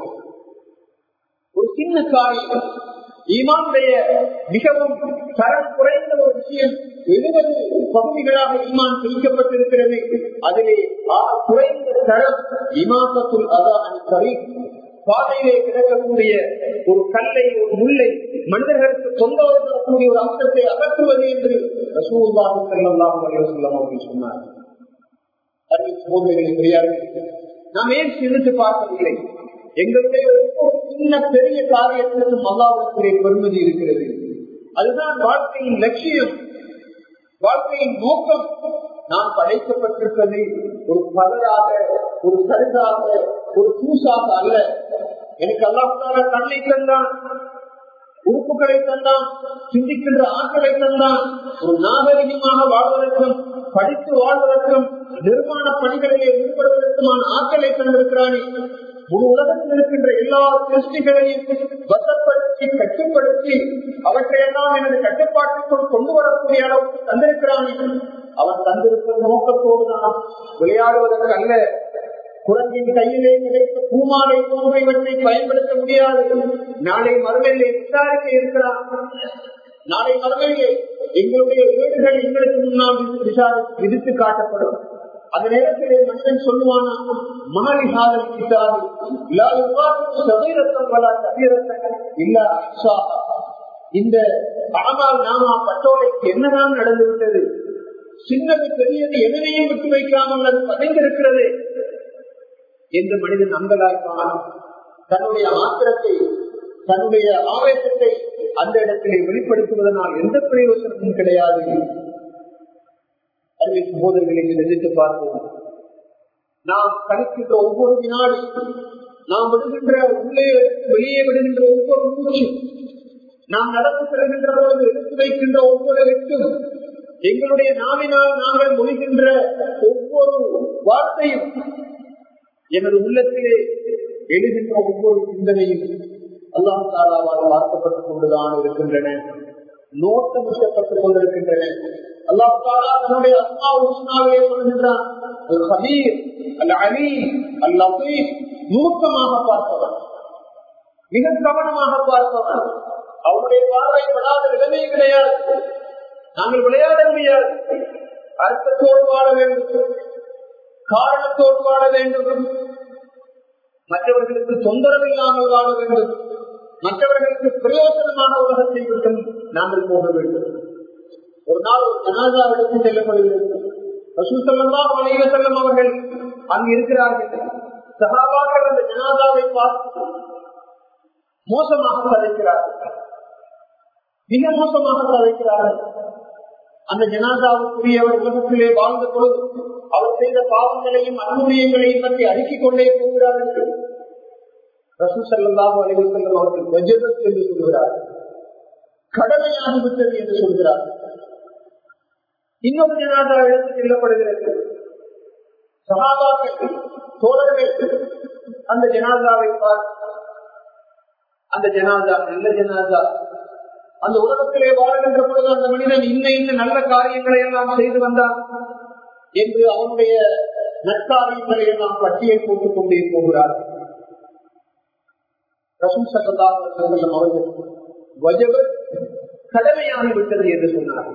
ஒரு சின்ன காரியம் ஈமானுடைய மிகவும் தரம் குறைந்த ஒரு விஷயம் எழுபது பகுதிகளாக ஈமான் பிரிக்கப்பட்டிருக்கிறது அதிலே குறைந்த தரம் இமாசத்துள் அதான் கரி பாதையிலே கிடக்கக்கூடிய ஒரு கல்லை ஒரு முல்லை மனிதர்களுக்கு தொந்தரவு தரக்கூடிய ஒரு அம்சத்தை அகற்றுவது என்று ரசூல்லாஹு செல்லாம் சொல்லம் அவர்கள் சொன்னார் சோதனைகளை பெரியார்கள் நாம் ஏன் சிந்தித்து பார்க்கவில்லை எங்களுடைய ஒவ்வொரு சின்ன பெரிய காரியத்திற்கும் அல்லாவிடத்திலே பெருமதி இருக்கிறது அதுதான் வாழ்க்கையின் லட்சியம் வாழ்க்கையின் நோக்கம் நாம் படைக்கப்பட்டிருப்பது ஒரு பலராக ஒரு சருதாக ஒரு தூசாக அல்ல எனக்கு அல்லாஹால கண்ணை தந்தான் உறுப்புகளை தந்தான் சிந்திக்கின்ற ஆற்றலை தந்தான் ஒரு நாகரிகமாக வாழ்வதற்கும் படித்து வாழ்வதற்கும் நிர்மாண பணிகளிலே ஈடுபடுவதற்குமான ஆற்றலை தந்திருக்கிறானே முழு உலகத்தில் இருக்கின்ற எல்லா சிருஷ்டிகளையும் வசப்படுத்தி கட்டுப்படுத்தி அவற்றையெல்லாம் எனது கட்டுப்பாட்டுக்குள் கொண்டு வரக்கூடிய அளவுக்கு தந்திருக்கிறானே அவன் தந்திருக்கிற நோக்கத்தோடு தான் விளையாடுவதற்கு அல்ல குரங்கின் கையிலே கிடைத்த பூமாலை போன்ற இவற்றை பயன்படுத்த முடியாது நாளை மறுமையிலே விசாரிக்க இருக்கிறான் நாளை மறுமையிலே எங்களுடைய வீடுகள் எங்களுக்கு முன்னால் விசாரி விதித்து காட்டப்படும் அந்த நேரத்திலே மனிதன் சொல்லுவானா மாலிகாதல் இந்த ஆனால் நாம பட்டோலைக்கு என்னதான் நடந்து விட்டது சின்னது பெரியது எதனையும் விட்டு வைக்காமல் அது பதிந்திருக்கிறது என்று மனிதன் அங்கலாய்ப்பான் தன்னுடைய ஆத்திரத்தை தன்னுடைய ஆவேசத்தை அந்த இடத்திலே வெளிப்படுத்துவதனால் எந்த பிரயோசனமும் கிடையாது அறிவை சகோதரர்களை நினைத்து பார்ப்போம் நாம் கணிக்கின்ற ஒவ்வொரு வினாடி நாம் விடுகின்ற உள்ளே வெளியே விடுகின்ற ஒவ்வொரு மூச்சு நாம் நடந்து செல்கின்ற பொழுது எடுத்து வைக்கின்ற ஒவ்வொரு வெட்டும் எங்களுடைய நாவினால் நாங்கள் மொழிகின்ற ஒவ்வொரு வார்த்தையும் எனது உள்ளத்திலே எழுகின்ற ஒவ்வொரு சிந்தனையும் அல்லாம் தாலாவால் பார்க்கப்பட்டுக் கொண்டுதான் இருக்கின்றன நோட்டமிட்டப்பட்டுக் கொண்டிருக்கின்றன அல்லாஹ் தாலா தன்னுடைய அஸ்மா உஸ்னாவிலே சொல்கின்றான் அல் ஹபீர் அல் அலி அல் லபீப் நுணுக்கமாக பார்ப்பவன் மிக கவனமாக பார்ப்பவன் அவருடைய பார்வை படாத நிலைமை கிடையாது நாங்கள் விளையாட முடியாது அர்த்தத்தோடு வாழ வேண்டும் காரணத்தோடு வாழ வேண்டும் மற்றவர்களுக்கு தொந்தரவு இல்லாமல் வாழ வேண்டும் மற்றவர்களுக்கு பிரயோஜனமான உலகத்தை விட்டு நாங்கள் போக வேண்டும் ஒரு நாள் ஒரு ஜனாதா எடுத்து செல்லப்படுகிறது ரசூசல்லாம் வணிக செல்லம் அவர்கள் அங்கு இருக்கிறார்கள் சகாபாக்கள் அந்த ஜனாதாவை பார்த்து மோசமாக கதைக்கிறார்கள் மிக மோசமாக கதைக்கிறார்கள் அந்த ஜனாதாவுக்குரியவர் உலகத்திலே வாழ்ந்த பொழுது அவர் செய்த பாவங்களையும் அனுமதியங்களையும் பற்றி அடுக்கிக் கொண்டே போகிறார்கள் ரசூ சல்லாஹு அலைவர் செல்லும் அவர்கள் வஜபத் என்று சொல்கிறார்கள் கடமையாகிவிட்டது என்று சொல்கிறார் இன்னொரு ஜனாதா எடுத்து செல்லப்படுகிறது சகாபாக்கள் தோழர்கள் அந்த ஜனாதாவை பார்த்து அந்த ஜனாதா நல்ல ஜனாதா அந்த உலகத்திலே வாழ்கின்ற பொழுது அந்த மனிதன் இன்ன இன்ன நல்ல காரியங்களை எல்லாம் செய்து வந்தான் என்று அவனுடைய நற்காரியங்களை எல்லாம் பட்டியல் போட்டுக் கொண்டே போகிறார் ரசூல் சக்கதாக செல்லும் அவர்கள் வஜப கடமையாகிவிட்டது என்று சொன்னார்கள்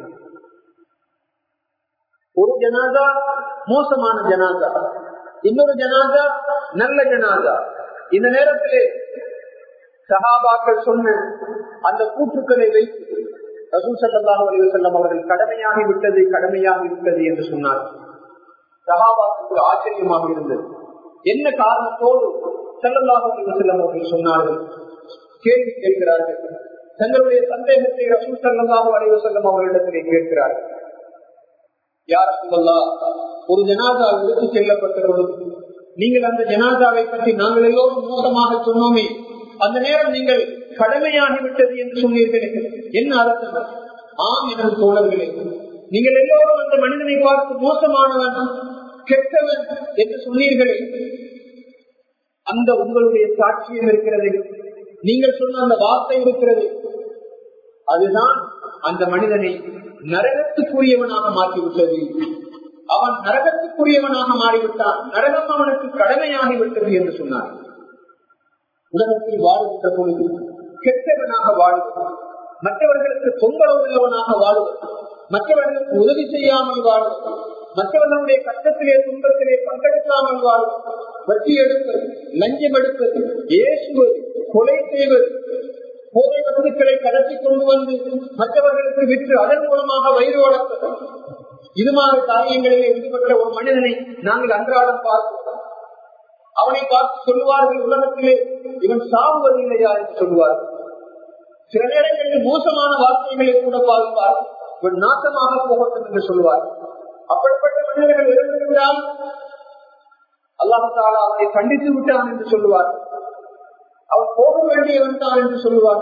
ஒரு ஜனாதா மோசமான ஜனாதா இன்னொரு ஜனாதா நல்ல ஜனாதா இந்த நேரத்திலே சகாபாக்கள் சொன்ன அந்த கூற்றுக்களை வைத்து ரசூல் சல்லாஹ் அலிவசல்லம் அவர்கள் கடமையாகி விட்டது கடமையாகி விட்டது என்று சொன்னார் சகாபாத்துக்கு ஆச்சரியமாக இருந்தது என்ன காரணத்தோடு சல்லல்லாஹ் அலிவசல்லம் அவர்கள் சொன்னார்கள் கேள்வி கேட்கிறார்கள் தங்களுடைய சந்தேகத்தை ரசூல் சல்லாஹூ அலிவசல்லம் அவர்களிடத்திலே கேட்கிறார்கள் யார் சொல்லல்லா ஒரு ஜனாதா எடுத்து செல்லப்பட்ட பொழுது நீங்கள் அந்த ஜனாதாவை பற்றி நாங்கள் எல்லோரும் மோசமாக சொன்னோமே அந்த நேரம் நீங்கள் கடமையாகிவிட்டது என்று சொன்னீர்களே என்ன அர்த்தம் ஆம் எனது தோழர்களே நீங்கள் எல்லோரும் அந்த மனிதனை பார்த்து மோசமானவன் கெட்டவன் என்று சொன்னீர்களே அந்த உங்களுடைய சாட்சியம் இருக்கிறது நீங்கள் சொன்ன அந்த வார்த்தை இருக்கிறது அதுதான் அந்த மனிதனை நரகத்துக்குரியவனாக மாற்றிவிட்டது அவன் நரகத்துக்குரியவனாக மாறிவிட்டான் நரகம் அவனுக்கு கடமையாகிவிட்டது என்று சொன்னார் உலகத்தில் வாழ்கின்ற பொழுது கெட்டவனாக வாழ்வது மற்றவர்களுக்கு தொந்தரவு உள்ளவனாக வாழ்வது மற்றவர்களுக்கு உதவி செய்யாமல் வாழ்வது மற்றவர்களுடைய கஷ்டத்திலே துன்பத்திலே பங்கெடுக்காமல் வாழ்வது வட்டி எடுப்பது லஞ்சம் எடுப்பது ஏசுவது கொலை செய்வது போதை வஸ்துக்களை கடத்தி கொண்டு வந்து மற்றவர்களுக்கு விற்று அதன் மூலமாக வயிறு வளர்ப்பது இது மாதிரி காரியங்களிலே ஈடுபட்ட ஒரு மனிதனை நாங்கள் அன்றாடம் பார்க்கிறோம் அவனை பார்த்து சொல்லுவார்கள் உலகத்திலே இவன் சாகுவதில்லையா என்று சொல்லுவார்கள் சில நேரங்களில் மோசமான வார்த்தைகளை கூட பார்ப்பார் இவன் நாசமாக போகட்டும் என்று சொல்லுவார் அப்படிப்பட்ட மனிதர்கள் இறந்திருந்தால் அல்லாஹால அவனை கண்டித்து விட்டான் என்று சொல்லுவார் அவன் போக வேண்டியவன் தான் என்று சொல்லுவார்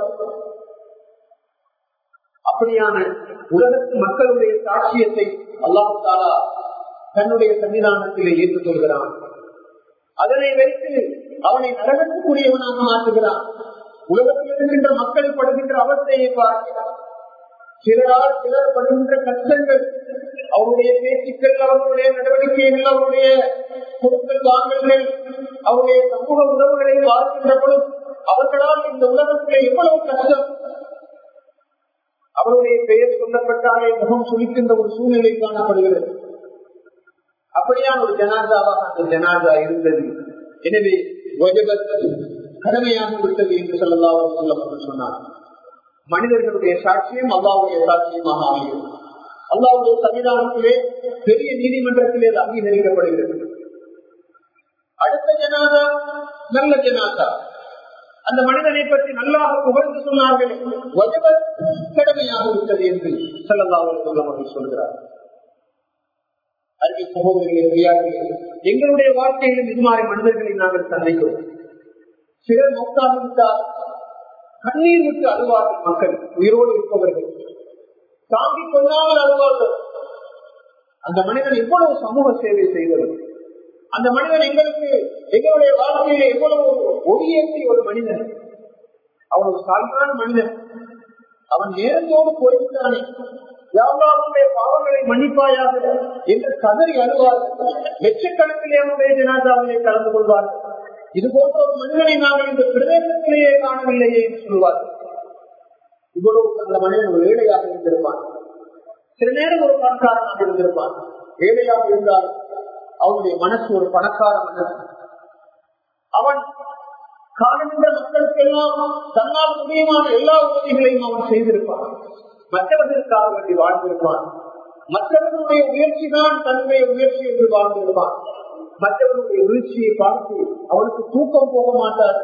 அப்படியான உலகத்து மக்களுடைய சாட்சியத்தை அல்லாஹாலா தன்னுடைய சன்னிதானத்திலே ஏற்றுக்கொள்கிறான் அதனை வைத்து அவனை நரகத்துக்குரியவனாக மாற்றுகிறான் உலகத்தில் இருக்கின்ற மக்கள் படுகின்ற அவஸ்தையை பார்க்கிறார் சிலரால் சிலர் படுகின்ற கஷ்டங்கள் அவருடைய பேச்சுக்கள் அவருடைய நடவடிக்கைகள் அவருடைய பொருட்கள் வாங்கல்கள் அவருடைய சமூக உறவுகளை பார்க்கின்ற பொழுது அவர்களால் இந்த உலகத்திலே எவ்வளவு கஷ்டம் அவருடைய பெயர் சொல்லப்பட்டாலே முகம் சுழிக்கின்ற ஒரு சூழ்நிலை காணப்படுகிறது அப்படியான ஒரு ஜனாதாவாக அந்த ஜனாதா இருந்தது எனவே கடமையாக விட்டது என்று சொல்லலாம் சொல்லப்பட்டு சொன்னார் மனிதர்களுடைய சாட்சியம் அல்லாவுடைய சாட்சியமாக அமைகிறது அல்லாவுடைய சன்னிதானத்திலே பெரிய நீதிமன்றத்திலே அது அங்கீகரிக்கப்படுகிறது அடுத்த ஜனாதா நல்ல ஜனாதா அந்த மனிதனை பற்றி நல்லாக புகழ்ந்து சொன்னார்கள் கடமையாக விட்டது என்று செல்லல்லாவுடைய அவர்கள் சொல்கிறார் அருகே சகோதரர்களே பெரியார்களே எங்களுடைய வாழ்க்கையிலும் இது மாதிரி மனிதர்களை நாங்கள் சந்திக்கிறோம் சிலர் மொத்தாகிவிட்டால் கண்ணீர் விட்டு அழுவார்கள் மக்கள் உயிரோடு இருப்பவர்கள் தாங்கிக் கொள்ளாமல் அழுவார்கள் அந்த மனிதன் எவ்வளவு சமூக சேவை செய்வது அந்த மனிதன் எங்களுக்கு எங்களுடைய வாழ்க்கையில எவ்வளவு ஒளியேற்றிய ஒரு மனிதன் அவன் ஒரு சாதாரண மனிதன் அவன் நேரத்தோடு போய்விட்டானே யாவருடைய பாவங்களை மன்னிப்பாயாக என்று கதறி அழுவார்கள் லட்சக்கணக்கிலே அவனுடைய ஜனாதாவிலே கலந்து கொள்வார்கள் இது போன்ற ஒரு மனிதனை நாங்கள் இந்த பிரதேசத்திலேயே காணவில்லையே என்று சொல்வார்கள் இவ்வளவு அந்த மனிதன் ஒரு ஏழையாக இருந்திருப்பான் சில நேரம் ஒரு பணக்காரனாக இருந்திருப்பான் ஏழையாக இருந்தால் அவனுடைய மனசு ஒரு பணக்கார மனசு அவன் காணுகின்ற மக்களுக்கெல்லாம் தன்னால் முடியுமான எல்லா உதவிகளையும் அவன் செய்திருப்பான் மற்றவர்களுக்காக வேண்டி வாழ்ந்திருப்பான் மற்றவர்களுடைய முயற்சி தான் தன்னுடைய முயற்சி என்று வாழ்ந்திருப்பான் மற்றவர்களுடைய வீழ்ச்சியை பார்த்து அவனுக்கு தூக்கம் போக மாட்டார்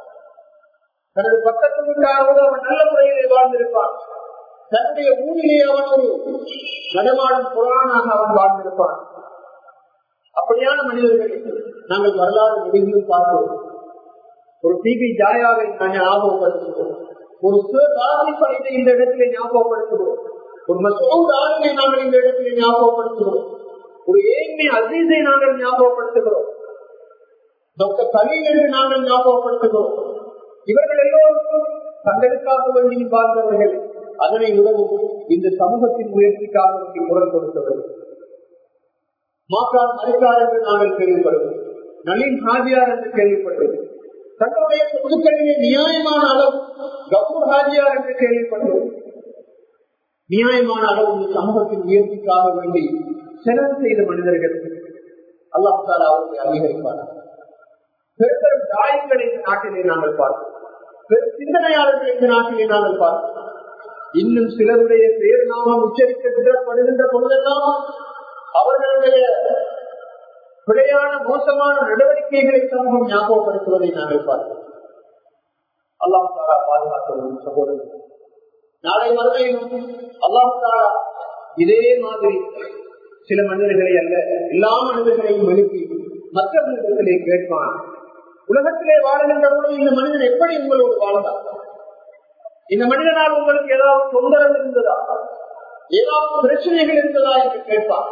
தனது பக்கத்திற்காக அவன் நல்ல முறையிலே வாழ்ந்திருப்பான் தன்னுடைய ஊரிலே அவன் ஒரு நடமாடும் புறானாக அவன் வாழ்ந்திருப்பான் அப்படியான மனிதர்களை நாங்கள் வரலாறு நெடுகிலும் பார்க்கிறோம் ஒரு டிபி ஜாயாவை ஞாபகப்படுத்துகிறோம் ஒரு சிவகாசிப்பை இந்த இடத்திலே ஞாபகப்படுத்துகிறோம் ஒரு மசூத் ஆளுமை நாங்கள் இந்த இடத்திலே ஞாபகப்படுத்துகிறோம் ஒரு ஏழ்மை அசீஸை நாங்கள் ஞாபகப்படுத்துகிறோம் டாக்டர் கலீல் என்று நாங்கள் ஞாபகப்படுத்துகிறோம் இவர்கள் எல்லோருக்கும் தங்களுக்காக வேண்டி பார்த்தவர்கள் அதனை உதவும் இந்த சமூகத்தின் முயற்சிக்காக வேண்டி குரல் கொடுத்தவர்கள் மாற்றான் மறைக்கார் என்று நாங்கள் கேள்விப்படுவோம் நளின் ஹாஜியார் என்று கேள்விப்படுவோம் தங்களுடைய சொத்துக்களிலே நியாயமான அளவு கபூர் ஹாஜியார் என்று கேள்விப்படுவோம் நியாயமான அளவு இந்த சமூகத்தின் முயற்சிக்காக வேண்டி செலவு செய்த மனிதர்கள் அல்லாஹால அவர்களை அங்கீகரிப்பார் பெரும் பெரும் தாயங்களை இந்த நாட்டிலே நாங்கள் பார்க்கிறோம் பெரும் சிந்தனையாளர்கள் இந்த நாட்டிலே நாங்கள் பார்க்கிறோம் இன்னும் சிலருடைய பேர் நாமம் உச்சரிக்கப்படுகின்ற பொழுதெல்லாம் அவர்களுடைய பிழையான மோசமான நடவடிக்கைகளை சமூகம் ஞாபகப்படுத்துவதை நாங்கள் பார்க்கிறோம் அல்லாம் தாரா பாதுகாக்க சகோதரர் நாளை மறுமையிலும் அல்லாம் தாரா இதே மாதிரி சில மனிதர்களை அல்ல எல்லா மனிதர்களையும் எழுப்பி மற்ற மனிதர்களை கேட்பான் உலகத்திலே வாழுகின்ற போது இந்த மனிதன் எப்படி உங்களோடு வாழ்ந்தார் இந்த மனிதனால் உங்களுக்கு ஏதாவது தொந்தரவு இருந்ததா ஏதாவது பிரச்சனைகள் இருந்ததா என்று கேட்பார்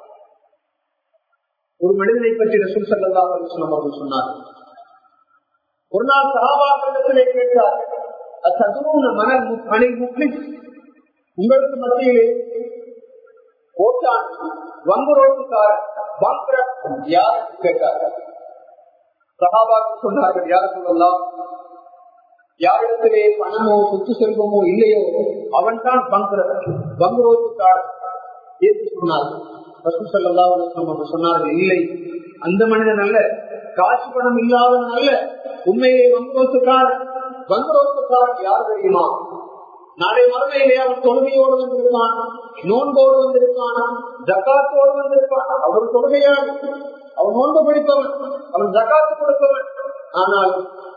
ஒரு மனிதனை பற்றி ரசூல் சல்லா அலிஸ்லாம் அவர்கள் சொன்னார் ஒரு நாள் சகாபாக்கத்திலே கேட்டார் அச்சதுருன மணல் அணில் முக்லிஸ் உங்களுக்கு மத்தியிலே ஓட்டான் வங்குரோட்டுக்கார் பாங்கிர யார் கேட்டார் சகாபாக்கு சொன்னார்கள் யார் சொல்லலாம் யாரிடத்திலே பணமோ சொத்து செல்வமோ இல்லையோ அவன் தான் பங்குர பங்குரோட்டுக்கார் என்று சொன்னார் சொன்னார்கள் இல்லை அந்த மனிதன் அல்ல காசு பணம் இல்லாதவன் அல்ல உண்மையிலே வங்குரோத்துக்கார் வங்குரோத்துக்கார் யார் தெரியுமா நாளை மறுமையிலே அவன் தொழுகையோடு வந்திருப்பான் நோன்போடு வந்திருப்பான் ஜக்காத்தோடு வந்திருப்பான் அவர் தொழுகையான் அவன் நோன்பு பிடிப்பவன் அவன் ஜக்காத்து கொடுப்பவன் ஆனால்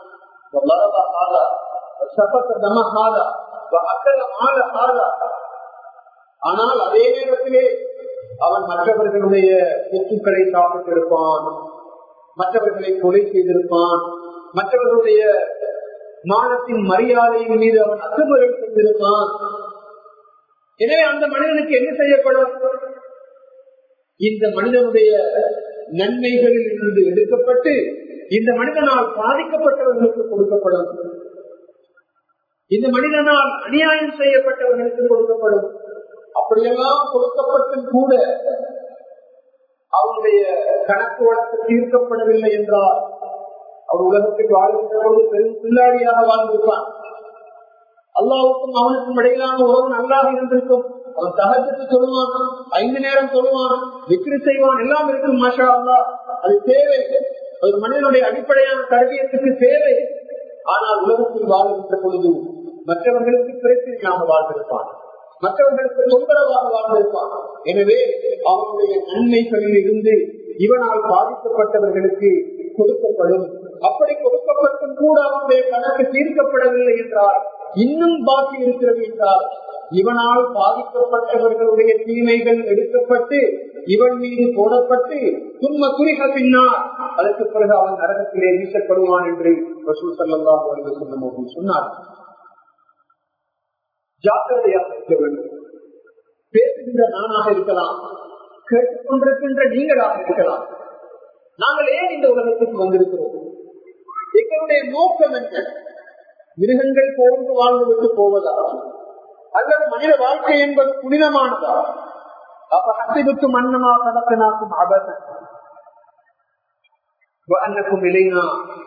ஆனால் அதே நேரத்திலே அவன் மற்றவர்களுடைய சொத்துக்களை சாப்பிட்டிருப்பான் மற்றவர்களை கொலை செய்திருப்பான் மற்றவர்களுடைய மானத்தின் மரியாதையின் மீது அவன் அத்துமுறை செய்திருப்பான் எனவே அந்த மனிதனுக்கு என்ன செய்யப்படும் இந்த மனிதனுடைய நன்மைகளில் இருந்து எடுக்கப்பட்டு இந்த மனிதனால் பாதிக்கப்பட்டவர்களுக்கு கொடுக்கப்படும் இந்த மனிதனால் அநியாயம் செய்யப்பட்டவர்களுக்கு கொடுக்கப்படும் அப்படியெல்லாம் கொடுக்கப்பட்டும் கூட அவனுடைய கணக்கு வழக்கு தீர்க்கப்படவில்லை என்றால் அவர் உலகத்தில் வாழ்கின்ற போது பெரும் பிள்ளாடியாக வாழ்ந்திருப்பான் அல்லாவுக்கும் அவனுக்கும் இடையிலான உறவு நல்லாக இருந்திருக்கும் அவன் சகஜத்து சொல்லுவான் ஐந்து நேரம் சொல்லுவான் விக்ரி செய்வான் எல்லாம் இருக்கும் மாஷா அல்லா அது தேவை ஒரு மனிதனுடைய அடிப்படையான கல்வியத்துக்கு தேவை ஆனால் உலகத்தில் வாழ்கின்ற பொழுது மற்றவர்களுக்கு பிரச்சனையாக வாழ்ந்திருப்பான் மற்றவர்களுக்கு தொந்தரவாக வாழ்ந்திருப்பான் எனவே அவனுடைய நன்மைகளில் இருந்து இவனால் பாதிக்கப்பட்டவர்களுக்கு கொடுக்கப்படும் அப்படி கொடுக்கப்பட்டும் கூட அவனுடைய கணக்கு தீர்க்கப்படவில்லை என்றால் இன்னும் பாக்கி இருக்கிறது என்றால் இவனால் பாதிக்கப்பட்டவர்களுடைய தீமைகள் எடுக்கப்பட்டு இவன் மீது போடப்பட்டு தும்ம குறிக பின்னால் அதற்கு பிறகு அவன் நரகத்திலே வீசப்படுவான் என்று ரசூல் சல்லா சொல்லும் சொன்னார் ஜாக்கிரதையாக இருக்க வேண்டும் பேசுகின்ற நானாக இருக்கலாம் கேட்டுக்கொண்டிருக்கின்ற நீங்களாக இருக்கலாம் நாங்கள் ஏன் இந்த உலகத்துக்கு வந்திருக்கிறோம் எங்களுடைய நோக்கம் என்ன மிருகங்கள் போன்று வாழ்ந்துவிட்டு போவதா அல்லது மனித வாழ்க்கை என்பது புனிதமானதா அப்ப ஹசிபுக்கு மன்னமா கடத்தினாக்கும் அபசன் அன்னக்கும் இல்லைனா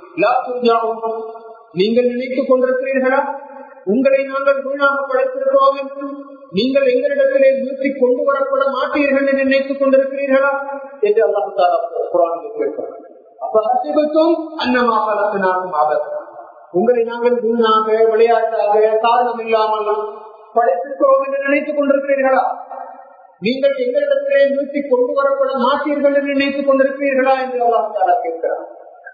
நீங்கள் நினைத்துக் கொண்டிருக்கிறீர்களா உங்களை நாங்கள் வீணாக படைத்திருக்கிறோம் என்று நீங்கள் எங்களிடத்திலே நிறுத்தி கொண்டு வரப்பட மாட்டீர்கள் என்று நினைத்துக் கொண்டிருக்கிறீர்களா என்று அல்லாஹால குரானில் கேட்கிறார் அப்ப ஹசிபத்தும் அன்னமாக நடத்தினாக்கும் ஆபத்து உங்களை நாங்கள் வீணாக விளையாட்டாக காரணம் இல்லாமல் படைத்திருக்கிறோம் என்று நினைத்துக் கொண்டிருக்கிறீர்களா நீங்கள் எங்களிடத்திலே நிறுத்தி கொண்டு வரப்பட மாட்டீர்கள் என்று நினைத்துக் கொண்டிருக்கிறீர்களா என்று அல்லாஹால கேட்கிறார்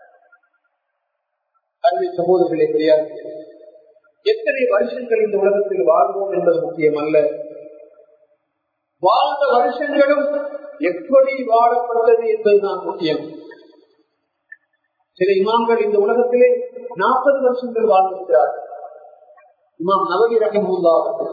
அன்பை சகோதரர்களை தெரியாது எத்தனை வருஷங்கள் இந்த உலகத்தில் வாழ்வோம் என்பது முக்கியம் அல்ல வாழ்ந்த வருஷங்களும் எப்படி வாழப்பட்டது என்பதுதான் முக்கியம் சில இமாம்கள் இந்த உலகத்திலே நாற்பது வருஷங்கள் வாழ்ந்திருக்கிறார்கள் இமாம் நவகி ரகமுல்லா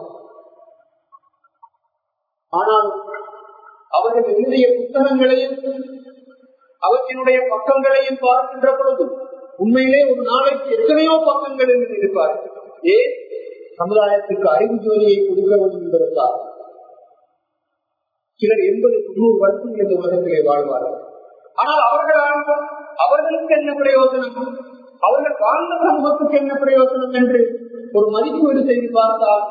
ஆனால் அவர்கள் எழுதிய புத்தகங்களையும் அவற்றினுடைய பக்கங்களையும் பார்க்கின்ற பொழுது உண்மையிலே ஒரு நாளைக்கு எத்தனையோ பக்கங்கள் என்று இருப்பார்கள் ஏன் சமுதாயத்துக்கு அறிவு ஜோதியை கொடுக்க வேண்டும் என்பதற்காக சிலர் எண்பது தொண்ணூறு வருஷங்கள் இந்த உலகத்திலே வாழ்வார்கள் ஆனால் அவர்களால் அவர்களுக்கு என்ன பிரயோஜனம் அவர்கள் வாழ்ந்த சமூகத்துக்கு என்ன பிரயோஜனம் என்று ஒரு மதிப்பீடு செய்து பார்த்தால்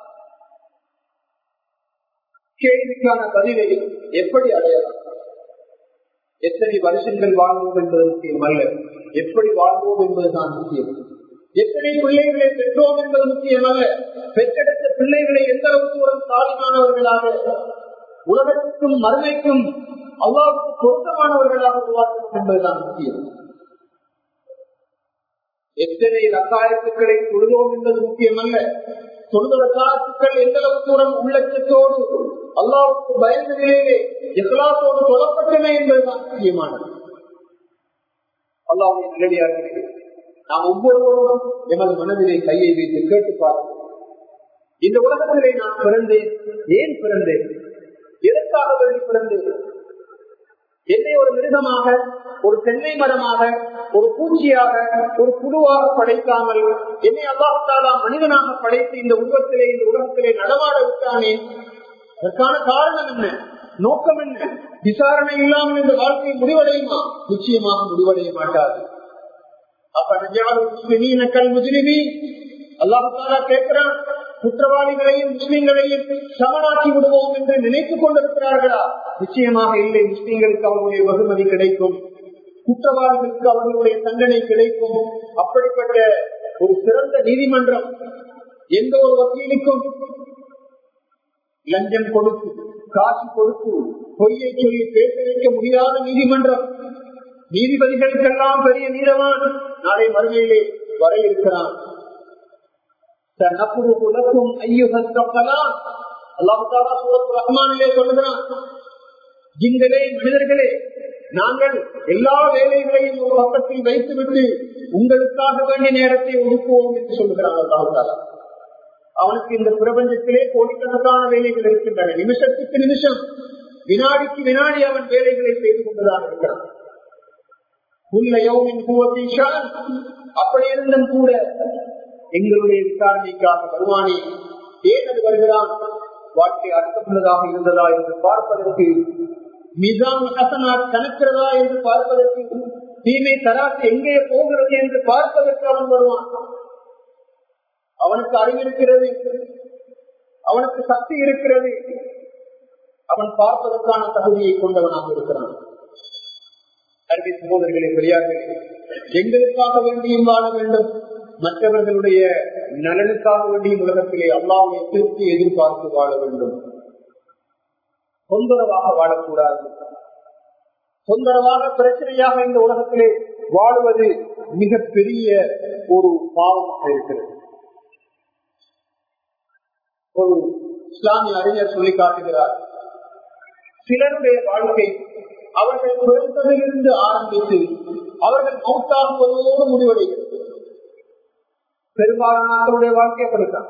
கேள்விக்கான பதிலை எப்படி அடையலாம் எத்தனை வருஷங்கள் வாழ்வோம் என்பது முக்கியம் அல்ல எப்படி வாழ்வோம் என்பதுதான் முக்கியம் எத்தனை பிள்ளைகளை பெற்றோம் என்பது முக்கியம் அல்ல பெற்றெடுத்த பிள்ளைகளை எந்த அளவுக்கு ஒரு சாதிமானவர்களாக உலகத்துக்கும் மறுமைக்கும் அல்லாவுக்கு பொருத்தமானவர்களாக உருவாக்கும் என்பதுதான் முக்கியம் எத்தனை ரசாயத்துக்களை தொழுதோம் என்பது முக்கியமல்ல தொழுத ரசாயத்துக்கள் எந்த அளவுக்கு தூரம் உள்ளச்சத்தோடு அல்லாவுக்கு பயந்த நிலையிலே எவ்வளோடு சொல்லப்பட்டன என்பதுதான் முக்கியமானது அல்லாவுடைய நிலையாக நாம் ஒவ்வொருவரும் எமது மனதிலே கையை வைத்து கேட்டு பார்ப்போம் இந்த உலகத்திலே நான் பிறந்தேன் ஏன் பிறந்தேன் எதற்காக வேண்டி பிறந்தேன் என்னை ஒரு மிருகமாக ஒரு தென்னை மரமாக ஒரு பூச்சியாக ஒரு புழுவாக படைக்காமல் என்னை அல்லாஹாலா மனிதனாக படைத்து இந்த உருவத்திலே இந்த உலகத்திலே நடமாட விட்டானே அதற்கான காரணம் என்ன நோக்கம் என்ன விசாரணை இல்லாமல் இந்த வாழ்க்கை முடிவடையுமா நிச்சயமாக முடிவடைய மாட்டாது அப்ப முஸ்லிமீன கல் முஸ்லிமி அல்லாஹாலா கேட்கிறான் குற்றவாளிகளையும் முஸ்லிம்களையும் சமனாக்கி விடுவோம் என்று நினைத்துக் கொண்டிருக்கிறார்களா நிச்சயமாக இல்லை முஸ்லிம்களுக்கு அவர்களுடைய வெகுமதி கிடைக்கும் குற்றவாளிகளுக்கு அவர்களுடைய தண்டனை கிடைக்கும் அப்படிப்பட்ட ஒரு சிறந்த நீதிமன்றம் எந்த ஒரு வக்கீலுக்கும் லஞ்சம் கொடுத்து காசு கொடுத்து பொய்யை சொல்லி பேச வைக்க முடியாத நீதிமன்றம் நீதிபதிகளுக்கெல்லாம் பெரிய நீதவான் நாளை மறுமையிலே வர இருக்கிறான் ஜிங்களே மனிதர்களே நாங்கள் எல்லா வேலைகளையும் ஒரு பக்கத்தில் வைத்துவிட்டு உங்களுக்காக வேண்டிய நேரத்தை ஒதுக்குவோம் என்று சொல்லுகிறான் அல்லாஹாலா அவனுக்கு இந்த பிரபஞ்சத்திலே கோடிக்கணக்கான வேலைகள் இருக்கின்றன நிமிஷத்துக்கு நிமிஷம் வினாடிக்கு வினாடி அவன் வேலைகளை செய்து கொண்டுதான் இருக்கிறான் அப்படி இருந்தும் கூட எங்களுடைய விசாரணைக்காக வருவானே ஏன் அது வருகிறான் வாழ்க்கை அர்த்தமுள்ளதாக இருந்ததா என்று பார்ப்பதற்கு மிசான் ஹசனா கணக்கிறதா என்று பார்ப்பதற்கு தீமை தராசு எங்கே போகிறது என்று பார்ப்பதற்கு அவன் வருவான் அவனுக்கு அறிவிருக்கிறது அவனுக்கு சக்தி இருக்கிறது அவன் பார்ப்பதற்கான தகுதியை கொண்டவனாக இருக்கிறான் அருகே சகோதரர்களே பெரியார்களே எங்களுக்காக வேண்டியும் வாழ வேண்டும் மற்றவர்களுடைய நலனுக்காக வேண்டிய உலகத்திலே அல்லாவுடைய திருப்தி எதிர்பார்த்து வாழ வேண்டும் தொந்தரவாக வாழக்கூடாது தொந்தரவாக பிரச்சனையாக இந்த உலகத்திலே வாழுவது மிக பெரிய ஒரு பாவமாக இருக்கிறது ஒரு இஸ்லாமிய அறிஞர் சொல்லி காட்டுகிறார் சிலருடைய வாழ்க்கை அவர்கள் பிறந்ததிலிருந்து ஆரம்பித்து அவர்கள் மௌத்தாகுவதோடு முடிவடைகிறது பெரும்பாலானவர்களுடைய வாழ்க்கை அப்படித்தான்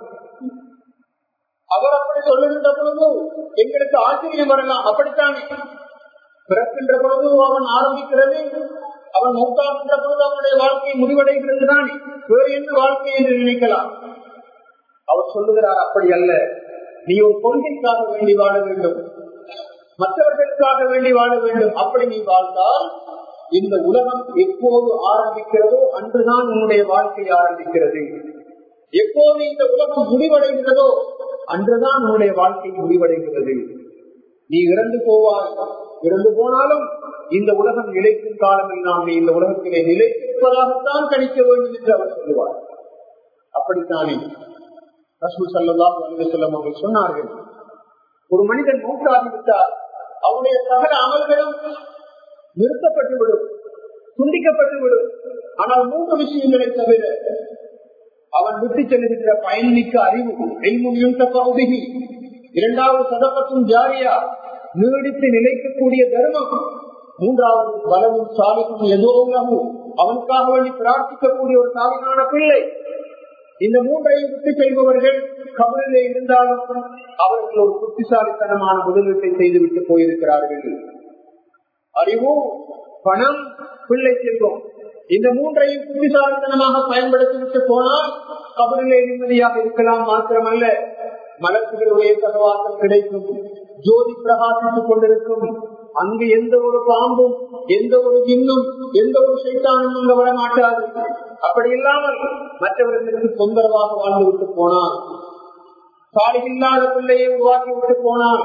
அவர் அப்படி சொல்லுகின்ற பொழுது எங்களுக்கு ஆச்சரியம் வரலாம் அப்படித்தானே பிறக்கின்ற பொழுது அவன் ஆரம்பிக்கிறது அவன் மௌத்தாகின்ற பொழுது அவனுடைய வாழ்க்கை முடிவடைகிறது தானே வேறு என்ன வாழ்க்கை என்று நினைக்கலாம் அவர் சொல்லுகிறார் அப்படி அல்ல நீ ஒரு கொள்கைக்காக வேண்டி வாழ வேண்டும் மற்றவர்களுக்காக வேண்டி வாழ வேண்டும் அப்படி நீ வாழ்ந்தால் இந்த உலகம் எப்போது ஆரம்பிக்கிறதோ அன்றுதான் உன்னுடைய வாழ்க்கை ஆரம்பிக்கிறது எப்போது இந்த உலகம் முடிவடைகிறதோ அன்றுதான் உன்னுடைய வாழ்க்கை முடிவடைகிறது நீ இறந்து போவாய் இறந்து போனாலும் இந்த உலகம் நிலைக்கும் காலத்தில் நாம் நீ இந்த உலகத்திலே நிலைத்திருப்பதாகத்தான் கணிக்க வேண்டும் என்று அவர் சொல்லுவார் அப்படித்தானே ரசூல் சல்லா செல்லம் அவர்கள் சொன்னார்கள் ஒரு மனிதன் மூத்தாகிவிட்டால் அவனுடைய சகல அமல்களும் நிறுத்தப்பட்டுவிடும் துண்டிக்கப்பட்டுவிடும் ஆனால் மூன்று விஷயங்களை தவிர அவன் விட்டு செல்கின்ற பயன்மிக்க அறிவு பகுதி இரண்டாவது சதப்பத்தும் ஜாரியா நீடித்து நிலைக்கக்கூடிய தர்மம் மூன்றாவது பலமும் சாலிக்கும் ஏதோ அவனுக்காக வேண்டி பிரார்த்திக்கக்கூடிய ஒரு சாலிகான பிள்ளை இந்த மூன்றையும் விட்டு செல்பவர்கள் கபலிலே இருந்தாலும் அவர்கள் ஒரு புத்திசாலித்தனமான முதலீட்டை செய்துவிட்டு போயிருக்கிறார்கள் அறிவு பணம் பிள்ளை செல்வம் இந்த மூன்றையும் புத்திசாலித்தனமாக பயன்படுத்திவிட்டு போனால் கபலிலே நிம்மதியாக இருக்கலாம் மாத்திரமல்ல மலக்குகளுடைய சகவாசம் கிடைக்கும் ஜோதி பிரகாசித்துக் கொண்டிருக்கும் அங்கு எந்த ஒரு பாம்பும் எந்த ஒரு இன்னும் எந்த ஒரு சைத்தானும் அங்க வர மாட்டாது அப்படி இல்லாமல் மற்றவர்களுக்கு தொந்தரவாக வாழ்ந்து விட்டு போனார் சாலை இல்லாத பிள்ளையை உருவாக்கி விட்டு போனார்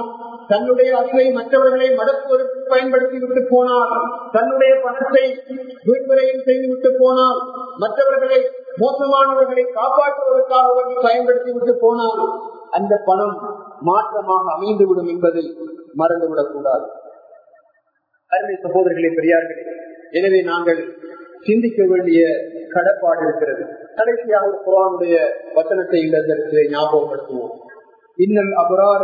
தன்னுடைய அசலை மற்றவர்களை மடக்குவதற்கு பயன்படுத்தி விட்டு போனால் தன்னுடைய பணத்தை வீண்வரையில் செய்துவிட்டு போனால் மற்றவர்களை மோசமானவர்களை காப்பாற்றுவதற்காக வேண்டி பயன்படுத்தி விட்டு போனால் அந்த பணம் மாற்றமாக அமைந்துவிடும் என்பதை மறந்துவிடக் கூடாது அருமை சகோதரர்களே பெரியார்களே எனவே நாங்கள் சிந்திக்க வேண்டிய கடப்பாடு இருக்கிறது கடைசியாக ஒரு குரானுடைய வசனத்தை இந்த இடத்திலே ஞாபகப்படுத்துவோம் இன்னல் அபரார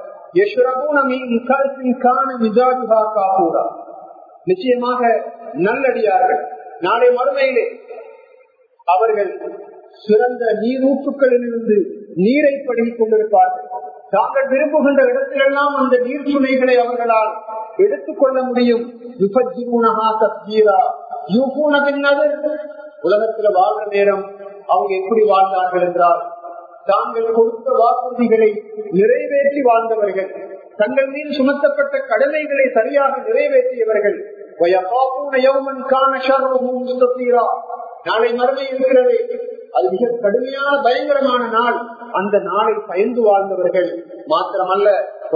நிச்சயமாக நல்லடியார்கள் நாளை மறுமையிலே அவர்கள் சிறந்த நீரூற்றுக்களிலிருந்து நீரை படுகிக் கொண்டிருப்பார்கள் தாங்கள் விரும்புகின்ற இடத்திலெல்லாம் அந்த நீர் சுனைகளை அவர்களால் எடுத்துக் கொள்ள முடியும் உலகத்துல வாழ்ற நேரம் அவங்க எப்படி வாழ்ந்தார்கள் என்றால் தாங்கள் கொடுத்த வாக்குறுதிகளை நிறைவேற்றி வாழ்ந்தவர்கள் தங்கள் மீது சுமத்தப்பட்ட கடமைகளை சரியாக நிறைவேற்றியவர்கள் நாளை மறுமை இருக்கிறது அது மிக கடுமையான பயங்கரமான நாள் அந்த நாளை பயந்து வாழ்ந்தவர்கள் மாத்திரமல்ல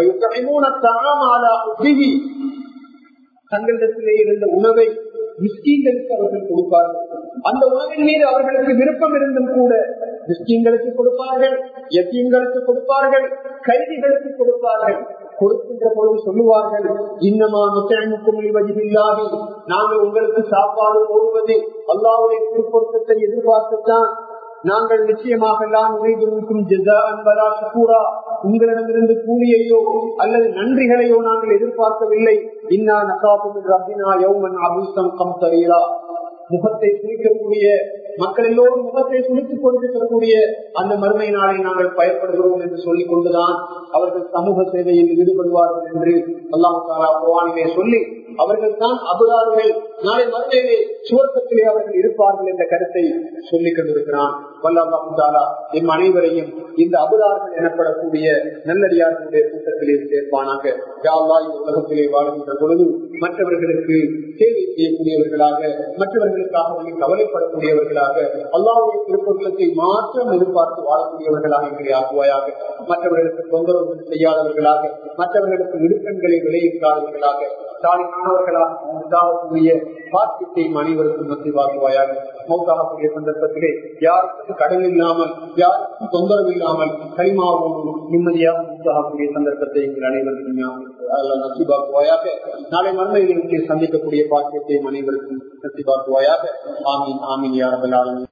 தங்களிடத்திலே இருந்த உணவை மிஸ்கீன்களுக்கு அவர்கள் கொடுப்பார்கள் அந்த உணவின் மீது அவர்களுக்கு விருப்பம் இருந்தும் கூட மிஸ்கீன்களுக்கு கொடுப்பார்கள் எத்தீன்களுக்கு கொடுப்பார்கள் கைதிகளுக்கு கொடுப்பார்கள் கொடுக்கின்ற பொழுது சொல்லுவார்கள் இன்னமா முத்தமுக்கும் வதிவில்லாது நாங்கள் உங்களுக்கு சாப்பாடு போடுவது அல்லாவுடைய திருப்பொருத்தத்தை எதிர்பார்த்துத்தான் நாங்கள் நிச்சயமாக எல்லாம் உழைக்கும் உங்களிடமிருந்து கூலியையோ அல்லது நன்றிகளையோ நாங்கள் எதிர்பார்க்கவில்லை இன்னா நகாபும் ரப்பினா யௌமன் அபூசம் கம் தரீரா முகத்தை சுழிக்கக்கூடிய மக்கள் எல்லோரும் முகத்தை சுழித்துக் கொண்டிருக்கக்கூடிய அந்த மறுமை நாளை நாங்கள் பயப்படுகிறோம் என்று சொல்லிக் கொண்டுதான் அவர்கள் சமூக சேவையில் ஈடுபடுவார்கள் என்று அல்லாஹு தாலா குவானிலே சொல்லி அவர்கள் தான் அபுதார்கள் நாளை மறுமையிலே சுவர்க்கத்திலே அவர்கள் இருப்பார்கள் என்ற கருத்தை சொல்லிக் கொண்டிருக்கிறான் வல்லாஹு தாலா எம் அனைவரையும் இந்த அபுதார்கள் எனப்படக்கூடிய நல்லடியார்களுடைய கூட்டத்திலே சேர்ப்பானாக யாவா இந்த உலகத்திலே வாழ்கின்ற பொழுது மற்றவர்களுக்கு சேவை செய்யக்கூடியவர்களாக மற்றவர்களுக்காக வந்து கவலைப்படக்கூடியவர்களாக அல்லாவுடைய திருப்பொருளத்தை மாற்றம் எதிர்பார்த்து வாழக்கூடியவர்களாக எங்களை ஆக்குவாயாக மற்றவர்களுக்கு தொந்தரவு செய்யாதவர்களாக மற்றவர்களுக்கு இடுக்கண்களை விளைவிக்காதவர்களாக சாலிமானவர்களாக மௌத்தாகக்கூடிய பாக்கியத்தை அனைவருக்கும் நசிவாக்குவாயாக மௌத்தாகக்கூடிய சந்தர்ப்பத்திலே யாருக்கும் கடன் இல்லாமல் யாருக்கும் தொந்தரவு இல்லாமல் கைமாவோடு நிம்மதியாக மௌத்தாகக்கூடிய சந்தர்ப்பத்தை எங்கள் அனைவருக்கும் நசிவாக்குவாயாக நாளை மறுமையில் சந்திக்கக்கூடிய பாக்கியத்தை அனைவருக்கும் நசிவாக்குவாயாக ஆமீன் ஆமீன் யாரபலாலும்